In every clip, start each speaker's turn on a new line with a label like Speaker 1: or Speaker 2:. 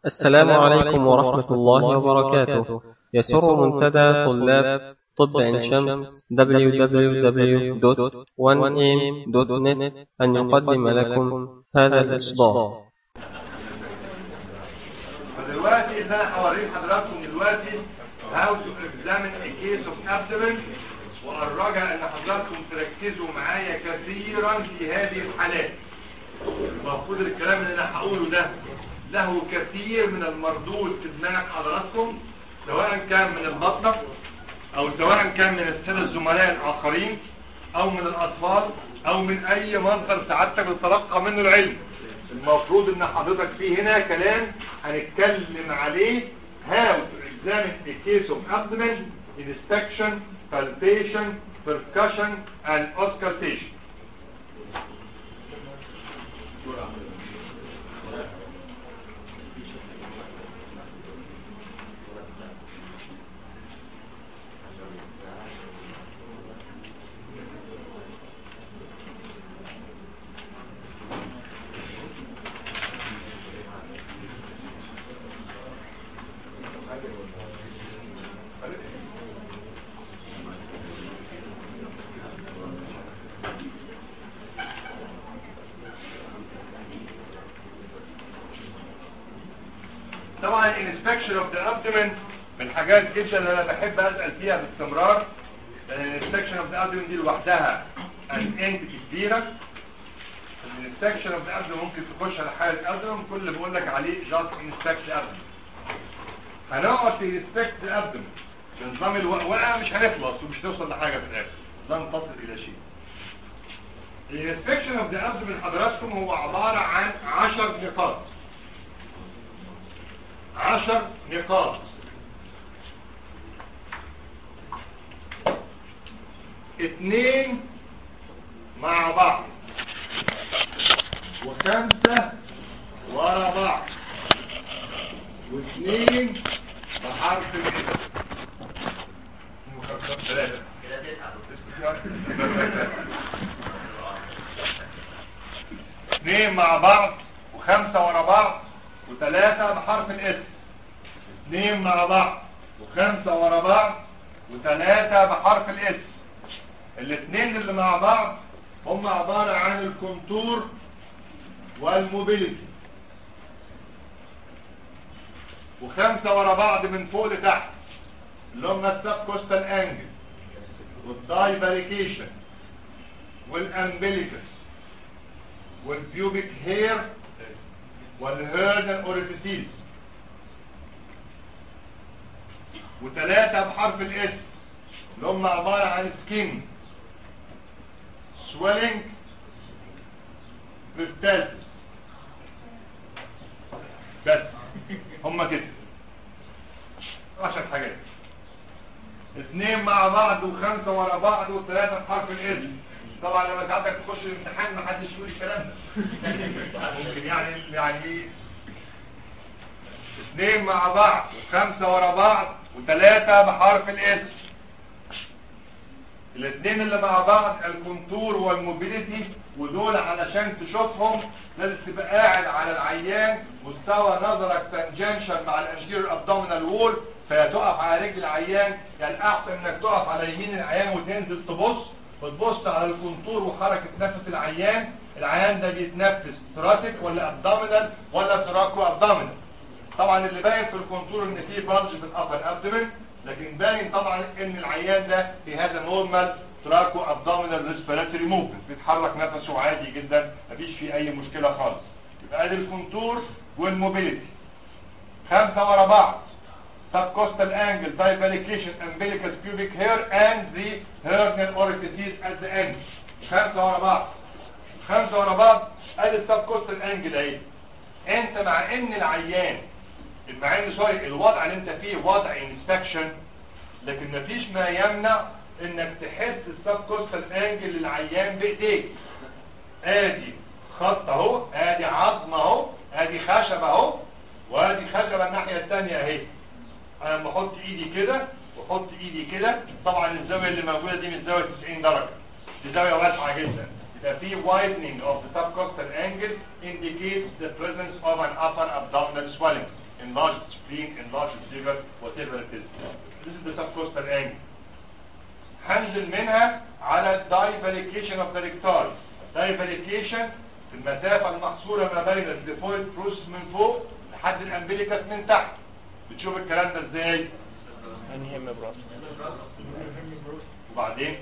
Speaker 1: السلام عليكم ورحمة الله وبركاته يسر منتدى طلاب طب عين شمس www.1am.net أن يقدم لكم هذا الإصدار
Speaker 2: فدلوقتي اللي انا هوريه لحضراتكم دلوقتي how to examine a case of abdomen والرجاء ان حضراتكم تركزوا معايا كثيرا في هذه الحالات المفروض الكلام اللي انا هقوله ده له كثير من المردود في دماغ حضراتكم سواء كان من البطنة او سواء كان من السادة الزملاء الاخرين او من الاطفال او من اي مصدر سعادتك بتتلقى منه العلم المفروض ان حضرتك في هنا كلام هنتكلم عليه how to examine a case of abdomen inspection palpation percussion and auscultation طبعا inspection of the abdomen من الحاجات جدا اللي انا بحب اسال فيها باستمرار لان inspection of the abdomen دي لوحدها an entity كبيره inspection of the abdomen ممكن تخش على حاله abdomen كل اللي بقول لك عليه just inspect the abdomen هنقعد في inspect the abdomen بنظام الوقعه مش هنخلص ومش هنوصل لحاجه في الاخر لن تصل الى شيء الانسبكشن اوف ذا abdomen حضراتكم هو عباره عن 10 نقاط عشر نقاط اتنين مع بعض وخمسة ورا بعض واثنين بحرف الاسم ثلاثة اثنين مع بعض وخمسة ورا بعض وثلاثة بحرف الاسم اثنين مع بعض وخمسة ورا بعض وثلاثة بحرف الاسم الاثنين اللي مع بعض هم عبارة عن الكونتور والموبيليتي وخمسة ورا بعض من فوق لتحت اللي هم السب كوستال انجل والدايفاليكيشن والامبليكس والبيوبيك هير والهيرنال اوريفيسيس وثلاثة بحرف الاس اللي هم عبارة عن سكين swelling peristalsis بس هم كده عشر حاجات اثنين مع بعض وخمسة ورا بعض وثلاثة بحرف الاس طبعا لما ساعتك تخش الامتحان ما حدش يقول الكلام ده ممكن يعني يعني اثنين مع بعض وخمسة ورا بعض وثلاثة بحرف الاس الاثنين اللي مع بعض الكونتور والموبيليتي ودول علشان تشوفهم لازم تبقى قاعد على العيان مستوى نظرك تنجنشن مع الانجير ابدومينال وول فيتقف على رجل العيان يعني احسن انك تقف على يمين العيان وتنزل تبص وتبص على الكونتور وحركة نفس العيان العيان ده بيتنفس تراتيك ولا ابدومينال ولا تراكو ابدومينال طبعا اللي باين في الكونتور ان فيه بلج في الابر ابدومين لكن باين طبعا ان العيان ده في هذا نورمال تراكو ابدومينال ريسبيراتوري موفمنت بيتحرك نفسه عادي جدا مفيش فيه اي مشكله خالص يبقى ادي الكونتور والموبيليتي خمسه ورا بعض subcostal angle divalication umbilicus pubic hair and the hernial orifices at the end خمسه ورا بعض خمسه ورا بعض ادي السبكوستال انجل اهي انت مع ان العيان مع ان سوري الوضع اللي انت فيه وضع انسبكشن لكن مفيش ما يمنع انك تحس السبكوستال انجل للعيان بايديك ادي خط اهو ادي عظم اهو ادي خشب اهو وادي خشبه الناحيه الثانيه اهي انا لما احط ايدي كده واحط ايدي كده طبعا الزاويه اللي موجوده دي من زاويه 90 درجه دي زاويه واسعه جدا يبقى في widening of the subcostal angle indicates the presence of an upper abdominal swelling enlarged spleen, enlarged liver, whatever it is. This is the subcostal angle. هنزل منها على الدايفاليكيشن اوف ذا ريكتال دايفاليكيشن في المسافة المحصورة ما بين الديفويد بروسس من فوق لحد الامبليكس من تحت بتشوف الكلام ده ازاي
Speaker 3: انهي هم براس
Speaker 2: وبعدين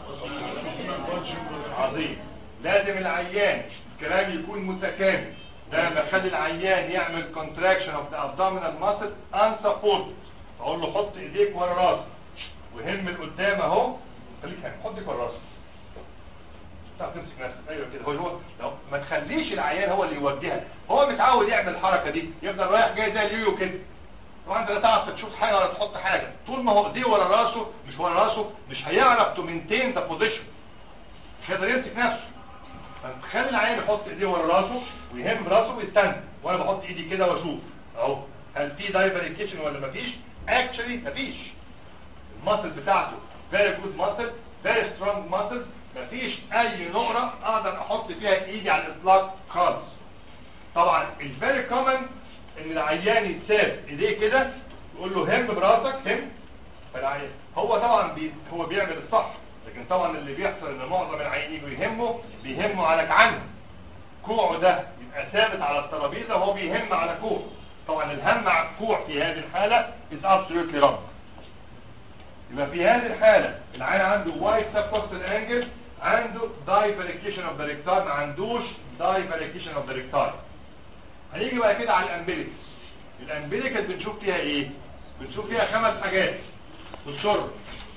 Speaker 2: عظيم لازم العيان الكلام يكون متكامل ده لما اخلي العيان يعمل contraction of the abdominal muscle unsupported اقول له حط ايديك ورا راسك وهم لقدام اهو خليك هنا حط ايديك ورا راسك تعرف تمسك نفسك ايوه كده هو هو لو ما تخليش العيان هو اللي يوجهك هو متعود يعمل الحركه دي يفضل رايح جاي زي اليويو كده طبعا انت لا تعرف تشوف حاجه ولا تحط حاجه طول ما هو ايديه ورا راسه مش ورا راسه مش هيعرف تو مينتين ذا بوزيشن مش هيقدر يمسك نفسه فتخلي العيان يحط ايديه ورا راسه ويهم راسه ويستنى وانا بحط ايدي كده واشوف اهو هل في دايفريكيشن ولا مفيش اكشلي مفيش الماسل بتاعته فيري جود ماسل فيري سترونج ماسل مفيش اي نقره اقدر احط فيها ايدي على الاطلاق خالص طبعا الفيري كومن ان العيان يتساب ايديه كده يقول له هم براسك هم فالعيان هو طبعا بي هو بيعمل الصح لكن طبعا اللي بيحصل ان معظم العيانين بيهموا بيهموا على كعنه كوعه ده يبقى ثابت على الترابيزه وهو بيهم على كوع طبعا الهم على الكوع في هذه الحاله is absolutely wrong يبقى في هذه الحالة العين عنده وايت سبكوستال انجل عنده دايفاليكيشن اوف ذا ريكتار ما عندوش دايفاليكيشن اوف ذا ريكتار هنيجي بقى كده على الامبليكس الامبليكس بنشوف فيها ايه بنشوف فيها خمس حاجات والشرب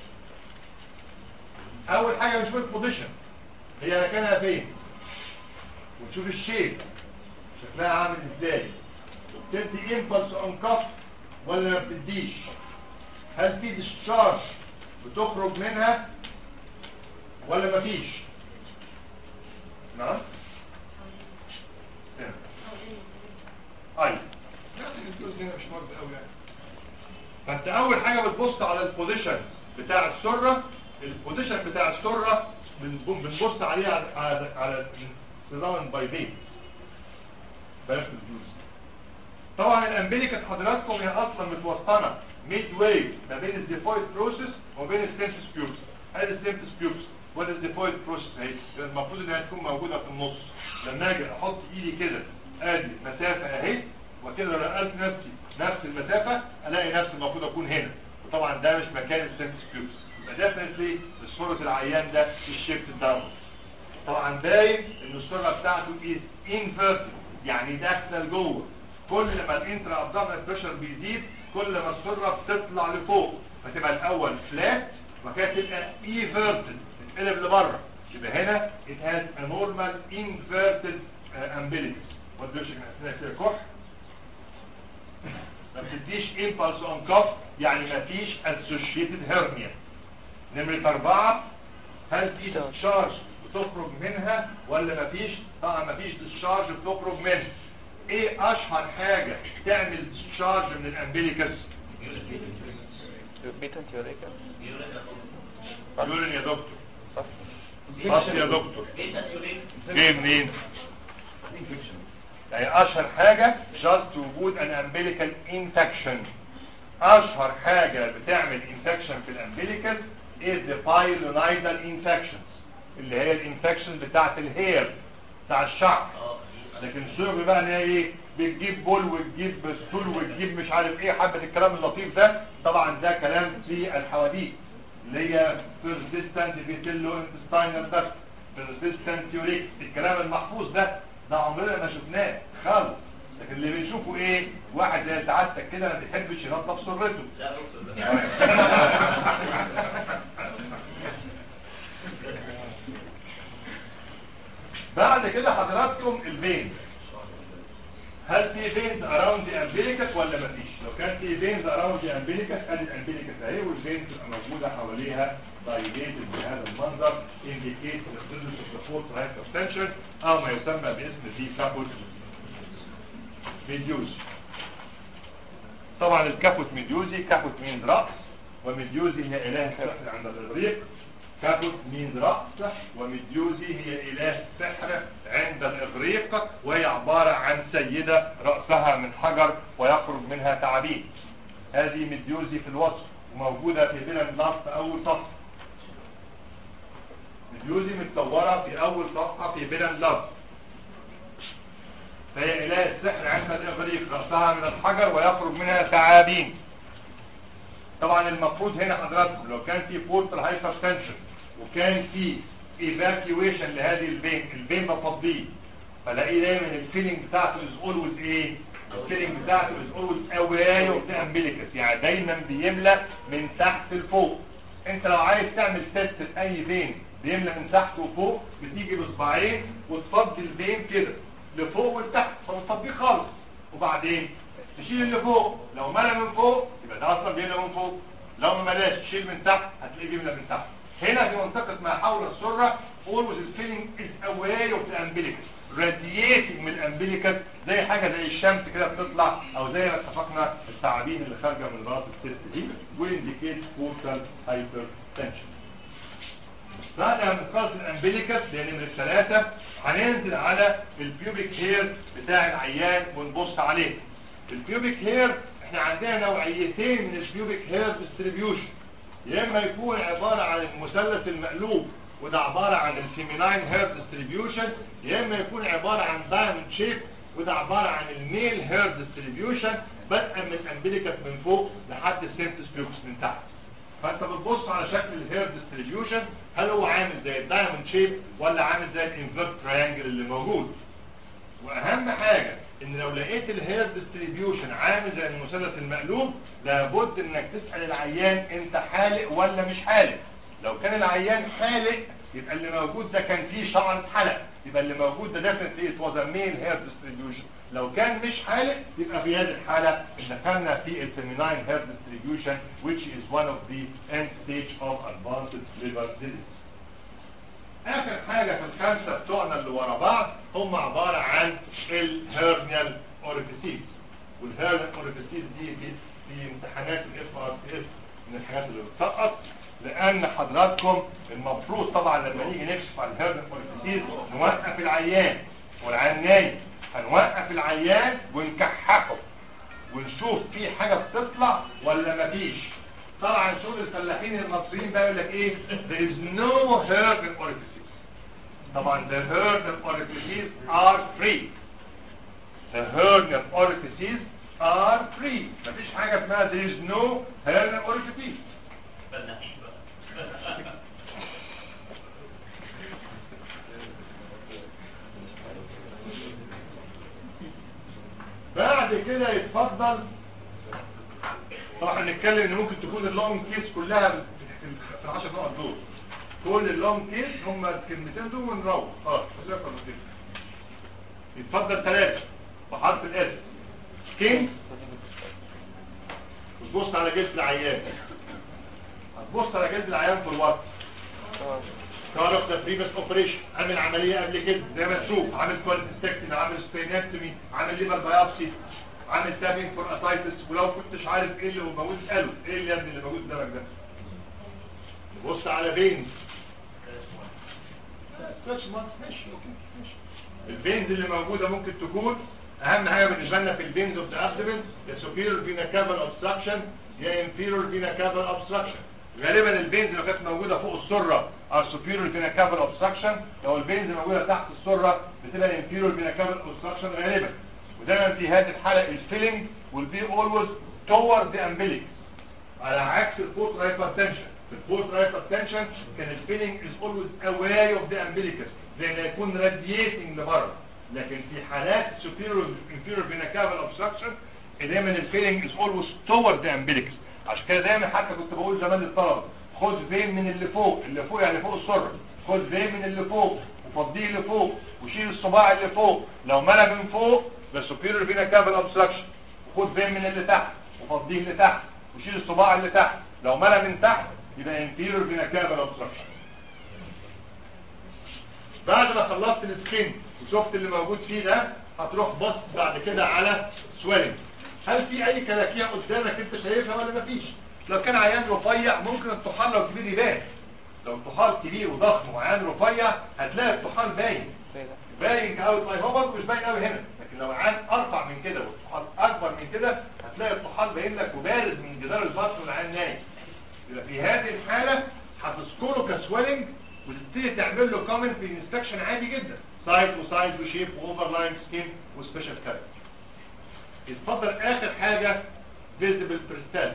Speaker 2: اول حاجة بنشوف البوزيشن هي مكانها فين ونشوف الشيب شكلها عامل ازاي بتدي امبلس اون كف ولا ما بتديش هل في ديسشارج بتخرج منها ولا مفيش نعم تمام. ايوه يعني الجزء هنا مش مرض قوي يعني فانت اول حاجه بتبص على البوزيشن بتاع السره البوزيشن بتاع السره بنب- بنبص عليه على على على سراوند باي بي بلاش الجوز طبعا الامبليكا حضراتكم هي اصلا متوسطنه ميد واي ما بين الديفويد بروسيس وما بين السيمتس بيوبس ادي السيمتس بيوبس وادي الديفويد بروسيس اهي المفروض انها تكون موجوده في النص لما اجي احط ايدي كده ادي مسافه اهي وكده لو نقلت نفسي نفس المسافه الاقي نفسي المفروض اكون هنا وطبعا ده مش مكان السيمتس بيوبس يبقى ديفنتلي الصوره العيان ده الشيفت داون طبعا باين ان السرعه بتاعته از انفيرتد يعني داخله لجوه كل ما الانترا ابدومينال بريشر بيزيد كل ما السرعه بتطلع لفوق فتبقى الاول فلات وبعد كده تبقى ايفيرتد تتقلب لبره يبقى هنا it has a normal inverted uh, umbilicus والدوش من اثناء كده كح ما بتديش impulse on cuff يعني ما فيش associated hernia نمرة أربعة هل في discharge بتخرج منها ولا مفيش؟ طبعا مفيش discharge بتخرج منها. ايه اشهر حاجة تعمل discharge من الامبليكس؟
Speaker 3: بيتنت يوريكا
Speaker 2: يورين يا دكتور
Speaker 3: صح
Speaker 2: بص يا دكتور جاي منين؟ يعني اشهر حاجة just وجود an umbilical infection اشهر حاجة بتعمل infection في الامبليكال is the pilonidal infections اللي هي الانفكشن بتاعت الهير بتاع الشعر لكن الشغل بقى ان هي ايه بتجيب بول وتجيب ستول وتجيب مش عارف ايه حبة الكلام اللطيف ده طبعا ده كلام في الحواديت اللي هي persistent vitello intestinal duct persistent urethra الكلام المحفوظ ده ده عمرنا ما شفناه خالص لكن اللي بنشوفه ايه واحد زي سعادتك كده ما بيحبش ينظف سرته بعد كده حضراتكم الفين هل في فينز اراوند ذا امبليكس ولا مفيش لو كان في فينز اراوند ذا امبليكس ادي الامبليكس اهي والفينز تبقى موجوده حواليها دايليتد بهذا المنظر indicate the presence of the fourth right of tension او ما يسمى باسم في كابوت ميديوز طبعا الكابوت ميديوزي كابوت مين راس وميديوزي هي اله السحر عند الاغريق كابوت مين رأس ومديوزي هي إله السحر عند الإغريق وهي عبارة عن سيدة رأسها من حجر ويخرج منها تعابين هذه مديوزي في الوصف وموجودة في بلاد لاست في أول صفحة مديوزي متصورة في أول صفحة في بلاد لاست فهي إله السحر عند الإغريق رأسها من الحجر ويخرج منها ثعابين طبعا المفروض هنا حضراتكم لو كان في بورتال هايبرتنشن وكان في ايفاكيويشن لهذه البين البين بفضيه فلاقي دايما الفيلينج بتاعته از اولويز ايه الفيلينج بتاعته از اولويز اواي اوف ذا امبليكس يعني دايما بيملى من تحت لفوق انت لو عايز تعمل تيست في اي فين بيملى من تحت وفوق بتيجي بصباعين وتفضي الفين كده لفوق ولتحت فبتفضيه خالص وبعدين تشيل اللي فوق لو ملى من فوق يبقى ده اصلا بيملى من فوق لو ما ملاش تشيل من تحت هتلاقيه بيملى من تحت هنا في منطقة ما حول السرة always the feeling is away of the umbilicus radiating من الامبليكس زي حاجة زي الشمس كده بتطلع او زي ما اتفقنا الثعابين اللي خارجة من راس الست دي وينديكيت بورتال هايبرتنشن بعد ما نخلص الامبليكس لان من الثلاثة هننزل على البيوبيك هير بتاع العيان ونبص عليه البيوبيك هير احنا عندنا نوعيتين من البيوبيك هير ديستريبيوشن يا اما يكون عبارة عن المثلث المقلوب وده عبارة عن الفيميناين هير ديستريبيوشن يا اما يكون عبارة عن دايموند شيب وده عبارة عن الميل هير ديستريبيوشن بدءا من الامبليكس من فوق لحد السيمتس بيوكس من تحت فانت بتبص على شكل الهير ديستريبيوشن هل هو عامل زي الدايموند شيب ولا عامل زي الانفيرت تريانجل اللي موجود واهم حاجة ان لو لقيت الهير ديستريبيوشن عامل زي المثلث المقلوب لابد انك تسأل العيان انت حالق ولا مش حالق لو كان العيان حالق يبقى اللي موجود ده كان فيه شعرة حلق يبقى اللي موجود ده definitely it was a male hair distribution لو كان مش حالق يبقى في هذه الحالة دخلنا في الفيميناين hair distribution which is one of the end stage of advanced liver disease اخر حاجة في الخمسة بتوعنا اللي ورا بعض هم عبارة عن الهيرنيال اوريفيسيس والهيرنيال اوريفيسيس دي في, في امتحانات الاف ار سي اس من الحاجات اللي بتسقط لان حضراتكم المفروض طبعا لما نيجي نكشف على الهيرنيال اوريفيسيس نوقف العيان والعيان نايم هنوقف العيان ونكححه ونشوف في حاجة بتطلع ولا مفيش طبعا شغل الفلاحين المصريين بقى يقول لك ايه there is no hernial orifices طبعا the hernial orifices are free the hernial orifices are free مفيش حاجة اسمها there is no hernial orifices بعد كده يتفضل طبعا هنتكلم ان ممكن تكون اللونج كيس كلها في العشر نقط دول كل اللونج كيس هم الكلمتين دول ونروح اه يتفضل ثلاثة بحرف الاس سكين وتبص على جلد العيان هتبص على جلد العيان في الوقت تعرف ده بريفس اوبريشن عامل عمليه قبل كده زي ما تشوف عامل كواليتستكتين عامل سبينكتومي عامل ليفر بايوبسي عامل تابين فور اسايتس ولو كنتش عارف ايه اللي موجود اساله ايه اللي يا ابني اللي موجود قدامك ده بص على فينز الفينز اللي موجوده ممكن تكون اهم حاجه بالنسبه لنا في الفينز اوف ذا ابدومن يا سوبيريور فينا كافال اوبستراكشن يا انفيريور فينا كافال اوبستراكشن غالبا الفينز لو كانت موجوده فوق السره او سوبيريور فينا كافال اوبستراكشن لو الفينز موجوده تحت السره بتبقى انفيريور فينا كافال اوبستراكشن غالبا ودايما في هذه الحالة الفيلينج will be always toward the umbilic على عكس الفورت hypertension في الفورت hypertension كان الفيلينج is always away of the umbilicus زي ما يكون radiating لبره لكن في حالات superior inferior vena cava obstruction دايما الفيلينج is always toward the umbilicus عشان كده دايما حتى كنت بقول زمان للطلبه خد فين من اللي فوق اللي فوق يعني فوق السره خد فين من اللي فوق وفضيه لفوق وشيل الصباع اللي فوق لو ملى من فوق ده superior vena cava obstruction وخد فين من اللي تحت وفضيه لتحت وشيل الصباع اللي تحت لو ملى من تحت يبقى inferior vena cava obstruction بعد ما خلصت السكين وشفت اللي موجود فيه ده هتروح بص بعد كده على سويلنج هل في اي كلاكيع قدامك انت شايفها ولا مفيش لو كان عيان رفيع ممكن الطحال لو كبير يبان لو الطحال كبير وضخم وعين رفيع هتلاقي الطحال باين
Speaker 3: زي ده
Speaker 2: باين قوي طيب هو برضه مش باين قوي هنا لكن لو عين ارفع من كده والطحال اكبر من كده هتلاقي الطحال باين لك وبارز من جدار البطن والعين نايم يبقى في هذه الحاله هتذكره كسويلنج وتبتدي تعمل له كومنت في انستكشن عادي جدا سايز وسايز وشيب واوفرلاين سكين وسبيشال كاركتر اتفضل اخر حاجه فيزيبل بريستال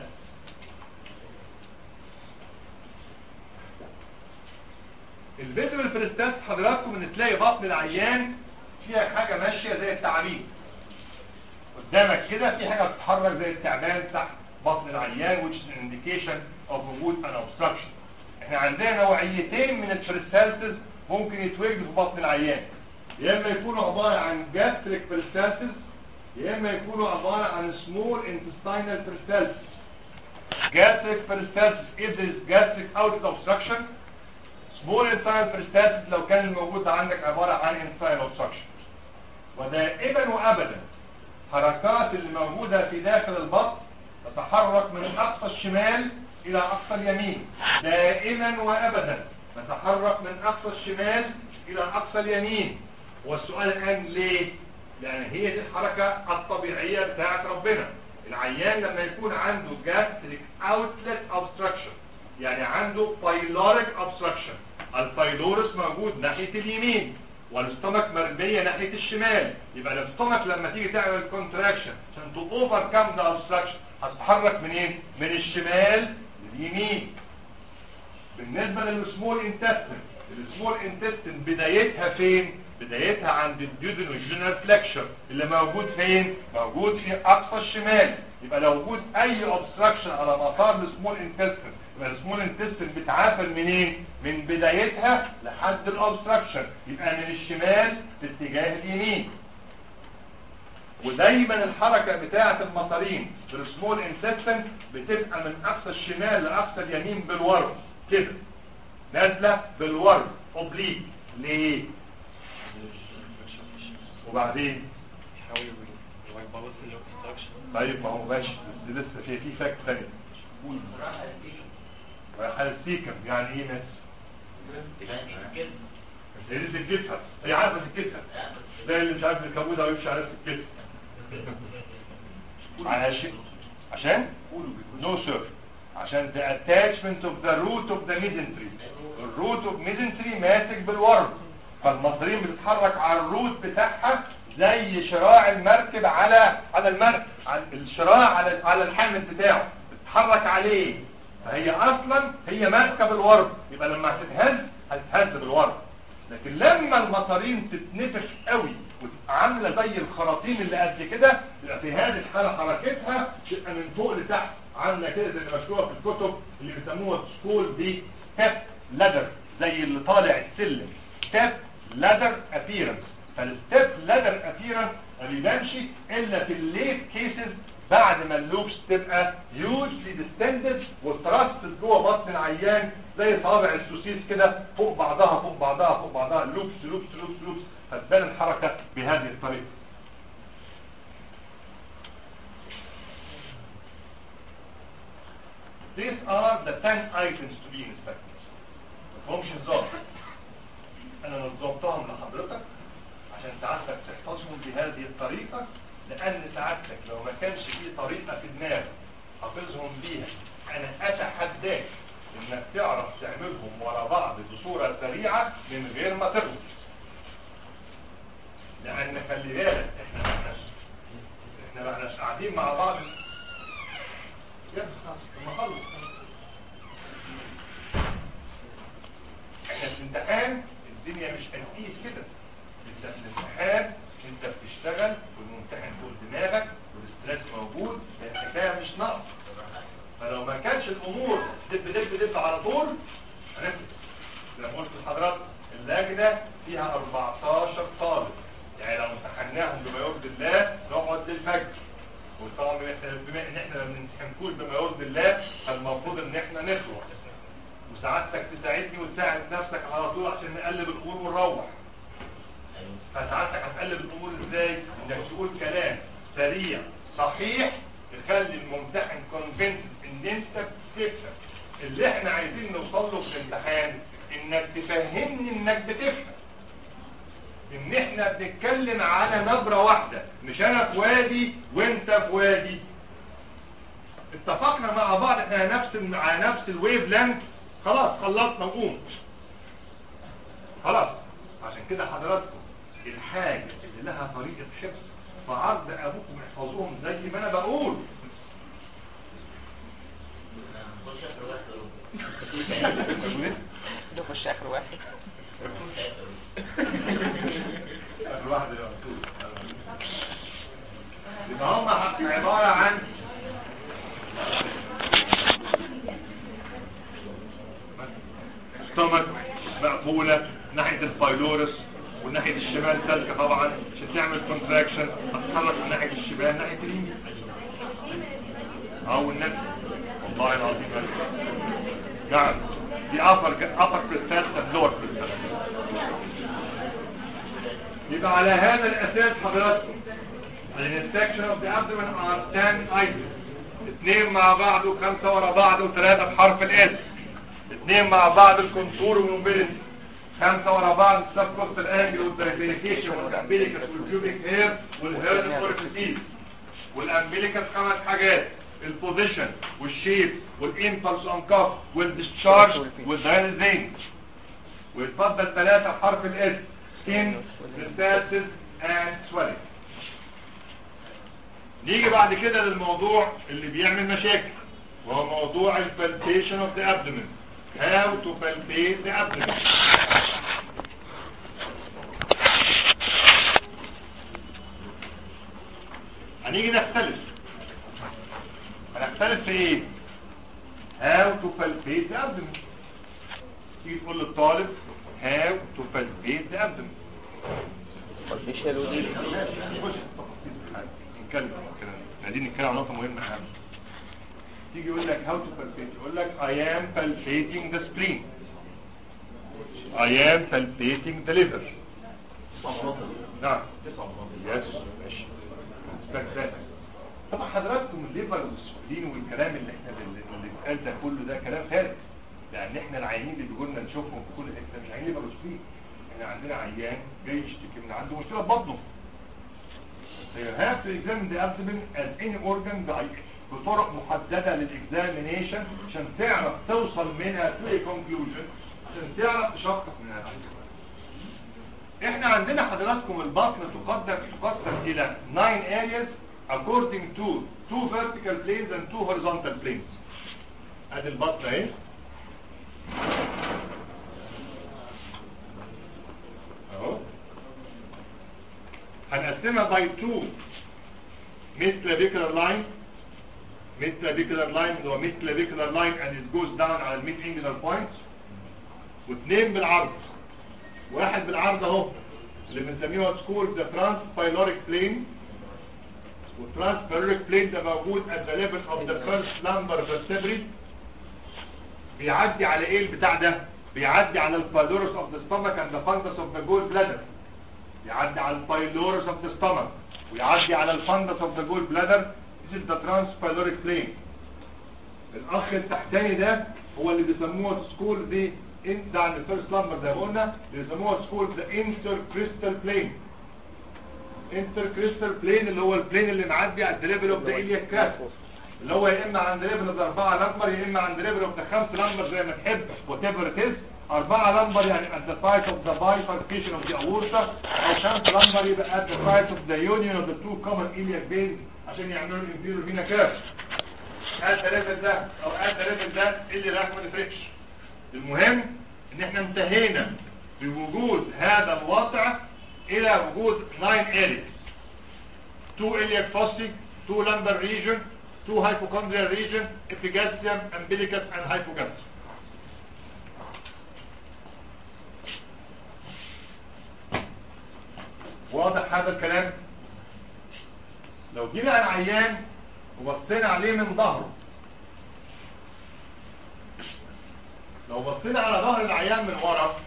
Speaker 2: الفيزيبل بريستال حضراتكم ان تلاقي بطن العيان فيها حاجه ماشيه زي التعابين قدامك كده في حاجه بتتحرك زي التعبان تحت بطن العيان which is an indication of وجود an obstruction احنا عندنا نوعيتين من البريستالسز ممكن يتوجدوا في بطن العيان يا اما يكونوا عباره عن gastric peristalsis يا اما يكونوا عباره عن small intestinal peristalsis gastric peristalsis if there is gastric outlet obstruction small intestinal peristalsis لو كان الموجود عندك عباره عن intestinal obstruction ودائما وابدا حركات اللي موجودة في داخل البطن تتحرك من اقصى الشمال الى اقصى اليمين دائما وابدا تتحرك من اقصى الشمال الى اقصى اليمين والسؤال الان ليه لان هي دي الحركة الطبيعية بتاعت ربنا العيان لما يكون عنده gastric outlet obstruction يعني عنده pyloric obstruction البايلورس موجود ناحية اليمين والاستومك مرمية ناحية الشمال يبقى الاستومك لما تيجي تعمل كونتراكشن عشان تو اوفر كام ذا اوبستراكشن هتتحرك منين؟ من الشمال لليمين بالنسبة للسمول انتستين السمول انتستين بدايتها فين؟ بدايتها عند الديودينوجينال فليكشر اللي موجود فين؟ موجود في اقصى الشمال يبقى لو وجود اي اوبستراكشن على مسار السمول انتستين يبقى السمول انتستين بتعافر منين؟ من بدايتها لحد الاوبستراكشن يبقى من الشمال في اتجاه اليمين ودايما الحركة بتاعة المصارين في السمول انتستين بتبقى من اقصى الشمال لاقصى اليمين بالورم كده نازلة بالورم اوبليك ليه؟ وبعدين
Speaker 3: يحاول يبوظ الاوبستراكشن
Speaker 2: طيب ما هو ماشي بس لسه في في فاكت ثانيه قول رايحه السيكم يعني ايه ناس هي دي سكتها هي عارفه سكتها زي اللي مش عارف يكودها ويمشي على سكتها عشان عشان نو سير عشان the attachment of the root of the mesentery الروت of mesentery ماسك بالورم فالمصريين بتتحرك على الروت بتاعها زي شراع المركب على على المركب على الشراع على على الحامل بتاعه بتتحرك عليه فهي اصلا هي ماسكه بالورم يبقى لما هتتهز هتتهز بالورم لكن لما المصارين تتنفخ قوي وتبقى عامله زي الخراطيم اللي قد كده يبقى في هذه الحاله حركتها تبقى من فوق لتحت عامله كده زي اللي مكتوبه في الكتب اللي بيسموها سكول دي ستيب لادر زي اللي طالع السلم ستيب لادر ابييرنس فالستيب لادر ابييرنس ما بيبانش الا في الليت كيسز بعد ما اللوبس تبقى هيوجلي ديستندد وترستد جوه بطن العيان زي صوابع السوسيس كده فوق بعضها فوق بعضها فوق بعضها لوبس لوبس لوبس لوبس فتبان الحركه بهذه الطريقه These are the 10 items to be inspected. مفهومش هزار. انا نظمتهم لحضرتك عشان سعادتك تحفظهم بهذه الطريقة لان سعادتك لو ما كانش في طريقة في دماغك حافظهم بيها انا اتحداك انك تعرف تعملهم ورا بعض بصورة سريعة من غير ما تغلط لان خلي بالك احنا ما احناش احنا ما احناش قاعدين مع بعض يا خلاص ما خلص احنا في الامتحان الدنيا مش تنفيذ كده انت في الامتحان انت بتشتغل والممتحن فوق دماغك والاسترس موجود الحكايه مش ناقص فلو ما كانش الامور دب دب دب على طول هنفلت زي ما قلت لحضرتك اللجنه فيها 14 طالب يعني لو امتحناهم بما يرضي الله نقعد للفجر وطبعا احنا بما ان احنا ما بنمتحنكوش بما يرضي الله فالمفروض ان احنا نخلص وسعادتك تساعدني وتساعد نفسك على طول عشان نقلب الامور ونروح فسعادتك هتقلب الامور ازاي انك تقول كلام سريع صحيح تخلي الممتحن كونفنس ان انت بتفهم اللي احنا عايزين نوصل له في الامتحان بنتكلم على نبرة واحدة مش انا في وادي وانت في وادي اتفقنا مع بعض احنا على نفس على نفس الويف لانث خلاص خلصنا وقوم خلاص عشان كده حضراتكم الحاجة اللي لها طريقة حفظ فعرض ابوكم احفظوهم زي ما انا بقول
Speaker 4: نخش اخر واحد
Speaker 2: آخر واحد يا رسول. يبقى هم عبارة عن ستومك مقفولة ناحية البايلورس والناحية الشمال سالكة طبعا عشان تعمل كونتراكشن هتتحرك من ناحية الشمال ناحية اليمين او النفس والله العظيم أكبر. نعم دي upper upper placenta lower placenta يبقى على هذا الاساس حضراتكم الانسكشن اوف ذا abdomen are 10 items اثنين مع بعض وخمسة ورا بعض وثلاثة بحرف الاس اثنين مع بعض الكونتور والموبيليتي خمسة ورا بعض السب كوستال انجل والدايفيكيشن والامبيليكس والبيوبيك هير والهيرد اورفيسيس والامبيليكس خمس حاجات البوزيشن والشيب والامبلس اون كاف والديسشارج والدايلزين ويتفضل ثلاثة بحرف الاس skin, metastasis and swelling نيجي بعد كده للموضوع اللي بيعمل مشاكل وهو موضوع البالبيشن اوف ذا abdomen how to palpate the abdomen هنيجي نختلف هنختلف في ايه how to palpate the abdomen تيجي تقول للطالب how to palpate the abdomen
Speaker 4: ميشيل ودي
Speaker 2: نتكلم كده عايزين نتكلم عن نقطه مهمه اهم تيجي يقول لك how to palpate يقول لك I am palpating the spleen I am palpating the liver نعم يس ماشي Respect that. طبعا حضراتكم الليفر والسبلين والكلام اللي احنا اللي اللي اتقال ده كله ده كلام خارج لان احنا العيانين اللي بيجوا لنا نشوفهم في كل حته مش عيانين ليفر وسبلين احنا عندنا عيان جاي يشتكي من عنده مشكله في بطنه So you have to examine the abdomen as any organ ضعيف بطرق محددة للإكزامينيشن عشان تعرف توصل منها to a conclusion عشان تعرف تشخص منها احنا عندنا حضراتكم البطن تقدر تقسم إلى 9 areas according to two vertical planes and two horizontal planes ادي البطن اهي اهو هنقسمها by two mid clavicular line mid clavicular line اللي هو mid clavicular line and it goes down على الميد angular point واثنين بالعرض واحد بالعرض اهو اللي بنسميه سكول ذا ترانس بايلوريك بلين والترانس بايلوريك بلين ده موجود at the level of the first lumbar vertebrae بيعدي على ايه البتاع ده بيعدي على البايلورس of the stomach and the fundus of the gall bladder يعدي على البايلورس of the stomach ويعدي على الفندس of the gall bladder this is the transpyloric plane الاخ التحتاني ده هو اللي بيسموه سكول دي انت ده عند الفيرست لامبر زي ما قلنا بيسموها سكول ذا انتر كريستال بلين انتر كريستال بلين اللي هو البلين اللي معدي على الليفل اوف ذا ايلياك كراس اللي هو يا اما عند ليفل اوف اربعه لمبر يا اما عند ليفل اوف ذا خمس لمبر زي ما تحب وات ايفر ات از أربعة لمبر يعني at the site of the bifurcation of the aorta أو خمسة لمبر يبقى at the site of the union of the two common iliac veins عشان يعملوا الانفيرور فينا كاف at the level ده أو at the level ده اللي راح ما تفرقش المهم إن احنا انتهينا بوجود هذا الوضع إلى وجود 9 areas 2 iliac foci 2 lumbar region 2 hypochondrial region epigastrium umbilicus and hypogastrium واضح هذا الكلام لو جينا على العيان وبصينا عليه من ظهره لو بصينا على ظهر العيان من ورا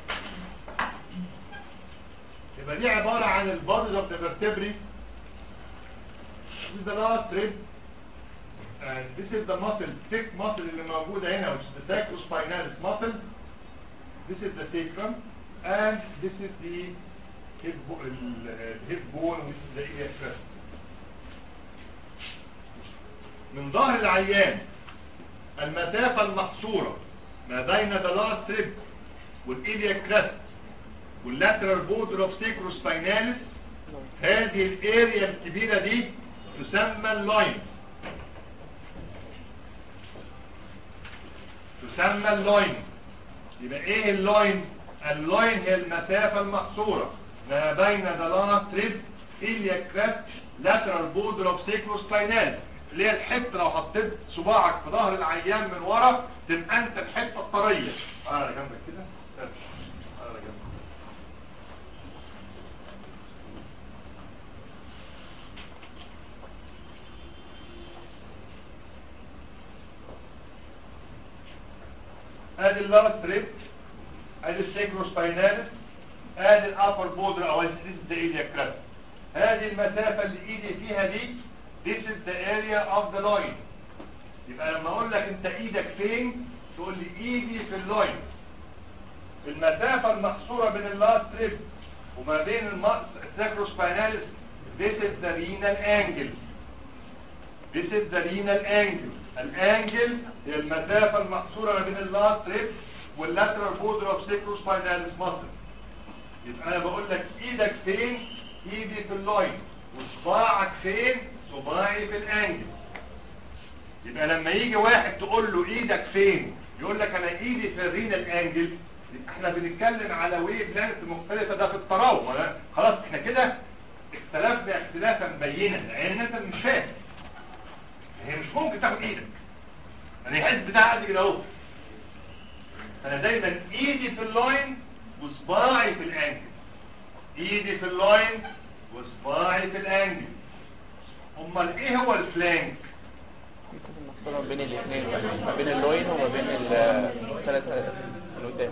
Speaker 2: يبقى دي عبارة عن البادز اوف ذا vertebrae This is the last rib and this is the muscle, thick muscle اللي موجودة هنا which is the sacrospinalis muscle This is the sacrum and this is the هيب بو- ال- الهيب بون والسيزائية كراست من ظهر العيان المسافة المحصورة ما بين the last rib والإيليا كراست واللاترال بودر اوف سيكروسبايناليس هذه الاريا الكبيرة دي تسمى اللاين تسمى اللاين يبقى ايه اللاين اللاين هي المسافة المحصورة ما بين ذا تريب إليا كراست لاترال بودر اوف سيكروسباينال اللي هي الحته لو حطيت صباعك في ظهر العيان من ورا تبقى انت الحته الطريه على جنبك كده على جنبك ادي اللارج تريب ادي السيكروسباينالس ادي الابر بودر او السيزيديا كراست هذه المسافة اللي ايدي فيها دي this is the area of the line يبقى لما اقول لك انت ايدك فين تقول لي ايدي في اللاين المسافة المحصورة بين اللاست تريب وما بين السيكروسباينالس this is the renal angle This is the renal angle. الانجل هي المسافة المحصورة ما بين اللاست ريب واللاترال بودر اوف سيكروسبايناليس ماسل. يبقى انا بقول لك ايدك فين؟ ايدي في اللاين. وصباعك فين؟ صباعي في الانجل. يبقى لما يجي واحد تقول له ايدك فين؟ يقول لك انا ايدي في الرينال انجل. يبقى احنا بنتكلم على ويف لانس مختلفة ده في التراوم. خلاص احنا كده اختلفنا اختلافا بينا لان انت مش فاهم. هي مش ممكن تاخد ايدك انا الحس بتاعي قد كده اهو انا دايما ايدي في اللاين وصباعي في الانجل ايدي في اللاين وصباعي في الانجل امال ايه هو الفلانك
Speaker 4: المقصورة بين الاثنين ما بين اللوين وما بين الثلاثة اللي قدام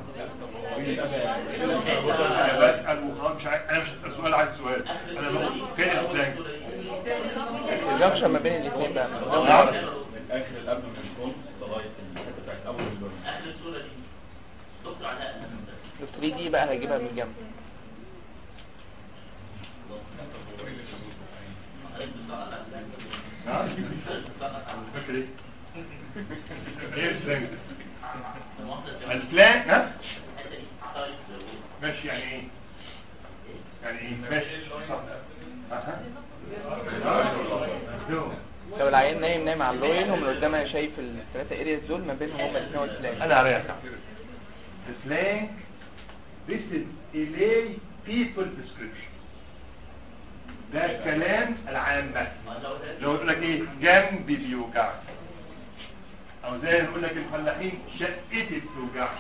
Speaker 2: انا بسال وخلاص مش عايز انا مش هسال سؤال عايز سؤال انا بقول فين الفلانك
Speaker 4: الجنكشن ما بين الاثنين بقى
Speaker 2: نعم
Speaker 5: اخر القبل من الكون لغايه الحته بتاعت اول اللون
Speaker 4: ال 3 دي بقى هجيبها من جنب
Speaker 2: نعم فاكر ايه ايه الفلانك الفلانك ها ماشي يعني ايه يعني ايه ماشي أها.
Speaker 4: لو العيان نايم نايم على اللوين ومن قدام انا شايف الثلاثة ارياز دول ما بينهم هما الاثنين والفلان
Speaker 2: انا عارف slang this is a lay people description ده الكلام العام بس لو يقول لك ايه جنبي بيوجعني او زي ما يقول لك الفلاحين شقتي بتوجعني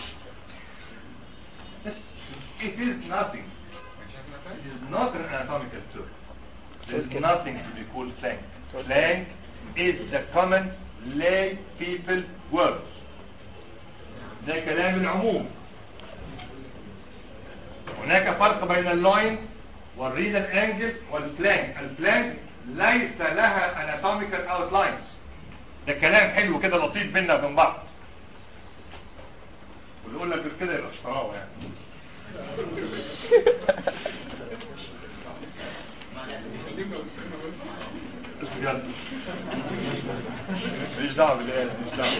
Speaker 2: it is nothing it is not an anatomical term there is nothing to be called slang slang is the common lay people words ده كلام العموم هناك فرق بين اللاين والريدال انجل والفلانك الفلانك ليس لها anatomical outlines ده كلام حلو كده لطيف بينا وبين بعض واللي يقول لك غير كده يبقى اشتراوه يعني بس بجد ماليش دعوه بالآية ماليش دعوه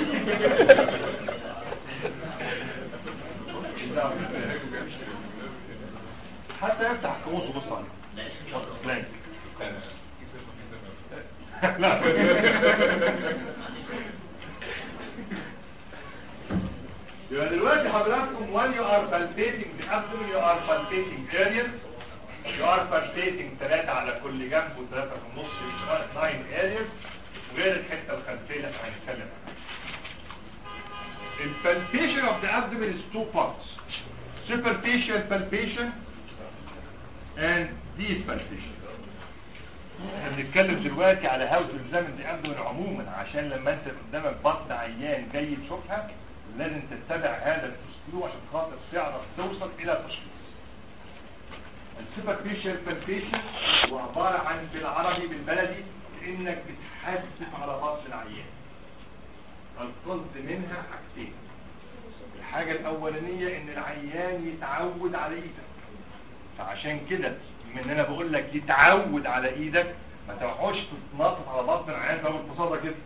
Speaker 2: ماليش دعوه بالآية. حتى يفتح القاموس وبص عليه بلانك لا يبقى دلوقتي حضراتكم when you are palpating the abdomen you are palpating areas you are palpating ثلاثة على كل جنب وثلاثة في النص يبقى nine areas غير الحتة الخلفية اللي احنا هنتكلم عنها The palpation of the abdomen is two parts superficial palpation and deep palpation احنا بنتكلم دلوقتي على هاوس الزمن دي ابدون عموما عشان لما انت قدامك بطن عيان جاي تشوفها لازم تتبع هذا الاسلوب عشان خاطر تعرف توصل الى تشخيص السوبرفيشال بالبيشن هو عبارة عن بالعربي بالبلدي كأنك بتحسس على بطن العيان القصد منها حاجتين الحاجة الأولانية إن العيان يتعود على إيدك فعشان كده بما ان انا بقول لك يتعود على ايدك ما تقعدش تتنطط على بطن العيان فاهم القصاده كده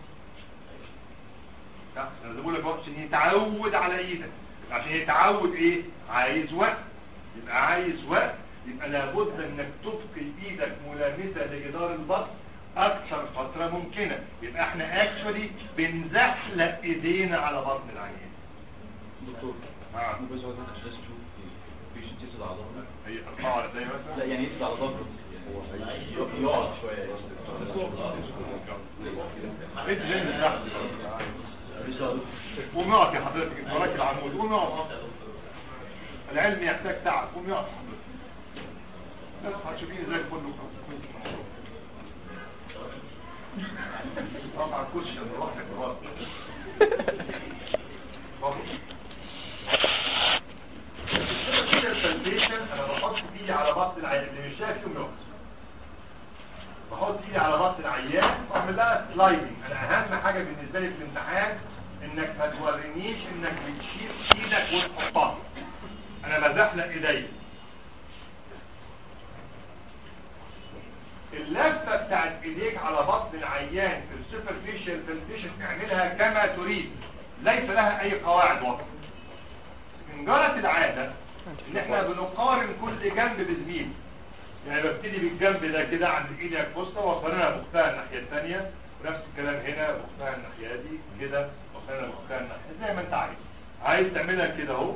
Speaker 2: لا انا بقول لك بقى عشان يتعود على ايدك عشان يتعود ايه عايز وقت يبقى عايز وقت يبقى لابد انك تبقي ايدك ملامسه لجدار البطن اكثر فتره ممكنه يبقى احنا اكشولي بنزحلق ايدينا على بطن العيان
Speaker 5: دكتور
Speaker 2: آه.
Speaker 5: ممكن بس حضرتك عشان تشوف البيشنت يسند على ظهره
Speaker 2: هي ارفعوا على ايديا مثلا
Speaker 5: لا يعني يسند على ظهره هو هي- يقعد شويه
Speaker 2: انت زي اللي تحت قوم اقف يا حضرتك انت وراك العمود قوم اقف العلم يحتاج تعب قوم اقف حضرتك بس هتشوفيني زي الفل طبعا الكرسي اللي روحك خلاص الفالبيشن انا بحط ايدي على بطن العيان اللي مش شايف يوم يقف بحط ايدي على بطن العيان واعمل لها سلايدنج انا اهم حاجه بالنسبه لي في الامتحان انك ما تورينيش انك بتشيل ايدك وتحطها انا بزحلق ايدي اللفه بتاعت ايديك على بطن العيان في السوبرفيشال فالبيشن اعملها كما تريد ليس لها اي قواعد واضحه ان جرت العاده ان احنا بنقارن كل جنب بزميل يعني ببتدي بالجنب ده كده عند ايدي الفسطى واقارنها باختها الناحيه الثانيه ونفس الكلام هنا باختها الناحيه دي كده واقارنها باختها الناحيه زي ما انت عايز عايز تعملها كده اهو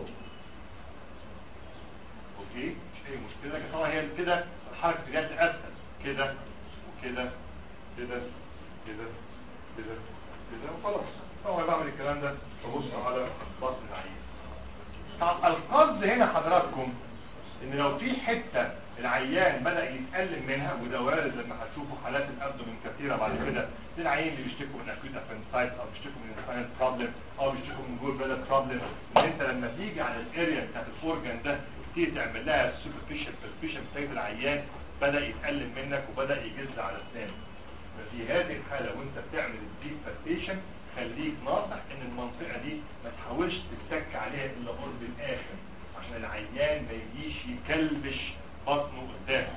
Speaker 2: اوكي مش اي مشكله لكن طبعا هي كده الحركه دي اسهل كده وكده كده كده كده كده وخلاص طبعا بعمل الكلام ده ببص على بطن العين طب القصد هنا حضراتكم ان لو في حته العيان بدا يتالم منها وده وارد لما هتشوفوا حالات الابدومين كثيره بعد كده للعيان اللي بيشتكوا من اكيوت ابنسايت او بيشتكوا من انسايت بروبلم او بيشتكوا من جول بلد بروبلم ان انت لما تيجي على الاريا بتاعت الاورجن ده تيجي تعمل لها سوبرفيشال بالفيشن بتاعت العيان بدا يتالم منك وبدا يجز على اسنانه ففي هذه الحاله وانت بتعمل الديب بالفيشن خليك ناصح ان المنطقه دي ما تحاولش تتك عليها الا قرب الاخر عشان العيان ما يجيش يكلبش بطنه قدامه